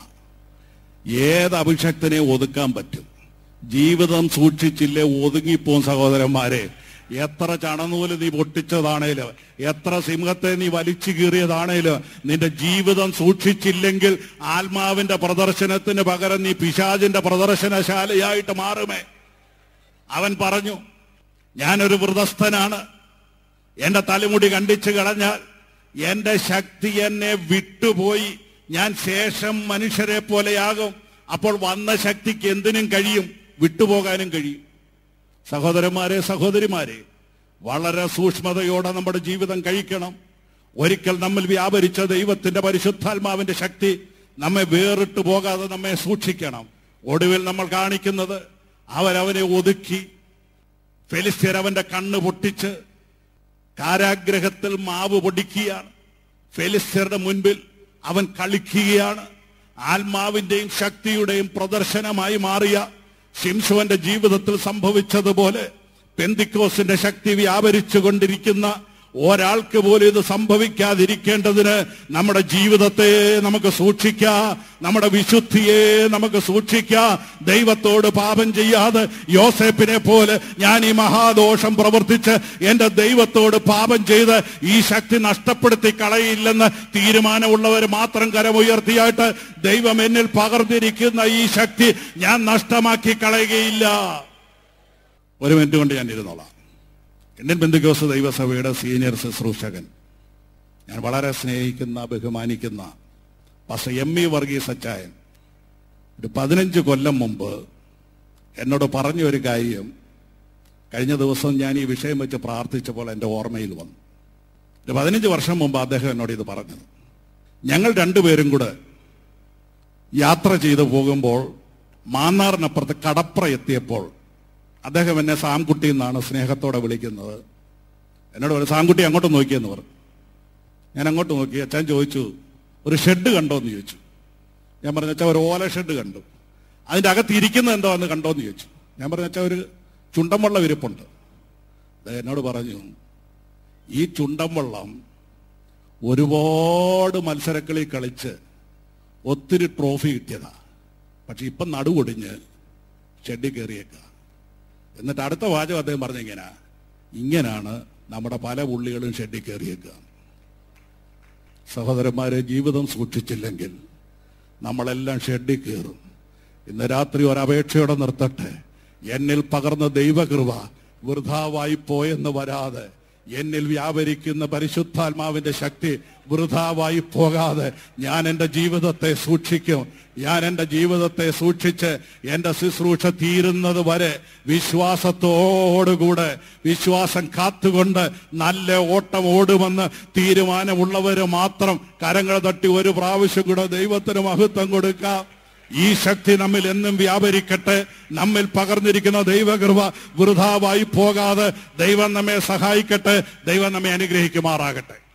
ഏത് അഭിഷക്തനെ ഒതുക്കാൻ പറ്റും ജീവിതം സൂക്ഷിച്ചില്ലേ ഒതുങ്ങിപ്പോവും സഹോദരന്മാരെ എത്ര ചണനൂല് നീ പൊട്ടിച്ചതാണേലും എത്ര സിംഹത്തെ നീ വലിച്ചു കീറിയതാണേലും നിന്റെ ജീവിതം സൂക്ഷിച്ചില്ലെങ്കിൽ ആത്മാവിന്റെ പ്രദർശനത്തിന് പകരം നീ പിശാചിന്റെ പ്രദർശനശാലയായിട്ട് മാറുമേ അവൻ പറഞ്ഞു ഞാനൊരു വൃതസ്ഥനാണ് എന്റെ തലമുടി കണ്ടിച്ചു കളഞ്ഞാൽ എന്റെ ശക്തി എന്നെ വിട്ടുപോയി ഞാൻ ശേഷം മനുഷ്യരെ പോലെയാകും അപ്പോൾ വന്ന ശക്തിക്ക് എന്തിനും കഴിയും വിട്ടുപോകാനും കഴിയും സഹോദരന്മാരെ സഹോദരിമാരെ വളരെ സൂക്ഷ്മതയോടെ നമ്മുടെ ജീവിതം കഴിക്കണം ഒരിക്കൽ നമ്മൾ വ്യാപരിച്ച ദൈവത്തിന്റെ പരിശുദ്ധാത്മാവിന്റെ ശക്തി നമ്മെ വേറിട്ട് പോകാതെ നമ്മെ സൂക്ഷിക്കണം ഒടുവിൽ നമ്മൾ കാണിക്കുന്നത് അവരവനെ ഒതുക്കി ഫെലിസ്തീർ അവന്റെ കണ്ണ് പൊട്ടിച്ച് കാരാഗ്രഹത്തിൽ മാവ് പൊടിക്കുകയാണ് ഫെലിസ്തീറുടെ മുൻപിൽ അവൻ കളിക്കുകയാണ് ആത്മാവിന്റെയും ശക്തിയുടെയും പ്രദർശനമായി മാറിയ ശിംശുവന്റെ ജീവിതത്തിൽ സംഭവിച്ചതുപോലെ പെന്തിക്കോസിന്റെ ശക്തി വ്യാപരിച്ചു കൊണ്ടിരിക്കുന്ന ഒരാൾക്ക് പോലും ഇത് സംഭവിക്കാതിരിക്കേണ്ടതിന് നമ്മുടെ ജീവിതത്തെ നമുക്ക് സൂക്ഷിക്കാം നമ്മുടെ വിശുദ്ധിയെ നമുക്ക് സൂക്ഷിക്കാം ദൈവത്തോട് പാപം ചെയ്യാതെ യോസേപ്പിനെ പോലെ ഞാൻ ഈ മഹാദോഷം പ്രവർത്തിച്ച് എന്റെ ദൈവത്തോട് പാപം ചെയ്ത് ഈ ശക്തി നഷ്ടപ്പെടുത്തി കളയില്ലെന്ന് തീരുമാനമുള്ളവർ മാത്രം കരമുയർത്തിയായിട്ട് ദൈവം എന്നിൽ പകർന്നിരിക്കുന്ന ഈ ശക്തി ഞാൻ നഷ്ടമാക്കി കളയുകയില്ല ഒരു മിനിറ്റ് കൊണ്ട് ഞാൻ ഇരുന്നോളാം ഇന്ത്യൻ ബന്ധുക്കോസ് ദൈവസഭയുടെ സീനിയർ ശുശ്രൂഷകൻ ഞാൻ വളരെ സ്നേഹിക്കുന്ന ബഹുമാനിക്കുന്ന പക്ഷെ എം ഇ വർഗീസ് അച്ചായൻ ഒരു പതിനഞ്ച് കൊല്ലം മുമ്പ് എന്നോട് പറഞ്ഞ ഒരു കാര്യം കഴിഞ്ഞ ദിവസം ഞാൻ ഈ വിഷയം വെച്ച് പ്രാർത്ഥിച്ചപ്പോൾ എൻ്റെ ഓർമ്മയിൽ വന്നു ഒരു പതിനഞ്ച് വർഷം മുമ്പ് അദ്ദേഹം എന്നോട് ഇത് പറഞ്ഞത് ഞങ്ങൾ രണ്ടുപേരും കൂടെ യാത്ര ചെയ്തു പോകുമ്പോൾ മാന്നാറിനപ്പുറത്ത് കടപ്ര എത്തിയപ്പോൾ അദ്ദേഹം എന്നെ സാംകുട്ടി എന്നാണ് സ്നേഹത്തോടെ വിളിക്കുന്നത് എന്നോട് പറഞ്ഞു സാംകുട്ടി അങ്ങോട്ട് നോക്കിയെന്ന് പറഞ്ഞു ഞാൻ അങ്ങോട്ട് നോക്കി അച്ഛൻ ചോദിച്ചു ഒരു ഷെഡ് കണ്ടോ എന്ന് ചോദിച്ചു ഞാൻ പറഞ്ഞു അച്ഛാ ഒരു ഓല ഷെഡ് കണ്ടു അതിൻ്റെ അകത്ത് ഇരിക്കുന്നത് എന്തോ എന്ന് കണ്ടോ എന്ന് ചോദിച്ചു ഞാൻ പറഞ്ഞു അച്ഛാ ഒരു ചുണ്ടൻവെള്ളം ഇരിപ്പുണ്ട് അദ്ദേഹം എന്നോട് പറഞ്ഞു ഈ ചുണ്ടൻവെള്ളം ഒരുപാട് മത്സരക്കളിൽ കളിച്ച് ഒത്തിരി ട്രോഫി കിട്ടിയതാ പക്ഷെ ഇപ്പം നടുവൊടിഞ്ഞ് ഷെഡിൽ കയറിയേക്കുക എന്നിട്ട് അടുത്ത വാചകം അദ്ദേഹം പറഞ്ഞ ഇങ്ങനെ ഇങ്ങനാണ് നമ്മുടെ പല പുള്ളികളും ഷെഡിൽ കയറിയേക്കുക സഹോദരന്മാരെ ജീവിതം സൂക്ഷിച്ചില്ലെങ്കിൽ നമ്മളെല്ലാം ഷെഡിൽ കയറും ഇന്ന് രാത്രി ഒരപേക്ഷയോടെ നിർത്തട്ടെ എന്നിൽ പകർന്ന ദൈവകൃപ വൃഥാവായി പോയെന്ന് വരാതെ എന്നിൽ വ്യാപരിക്കുന്ന പരിശുദ്ധാത്മാവിന്റെ ശക്തി വൃഥാവായി പോകാതെ ഞാൻ എൻ്റെ ജീവിതത്തെ സൂക്ഷിക്കും ഞാൻ എൻ്റെ ജീവിതത്തെ സൂക്ഷിച്ച് എൻ്റെ ശുശ്രൂഷ തീരുന്നത് വരെ വിശ്വാസത്തോടുകൂടെ വിശ്വാസം കാത്തുകൊണ്ട് നല്ല ഓട്ടം ഓടുമെന്ന് തീരുമാനമുള്ളവര് മാത്രം കരങ്ങൾ തട്ടി ഒരു പ്രാവശ്യം കൂടെ ദൈവത്തിന് മഹത്വം കൊടുക്കാം ഈ ശക്തി നമ്മിൽ എന്നും വ്യാപരിക്കട്ടെ നമ്മിൽ പകർന്നിരിക്കുന്ന ദൈവകൃപ വൃഥാവായി പോകാതെ ദൈവം നമ്മെ സഹായിക്കട്ടെ ദൈവം നമ്മെ അനുഗ്രഹിക്കുമാറാകട്ടെ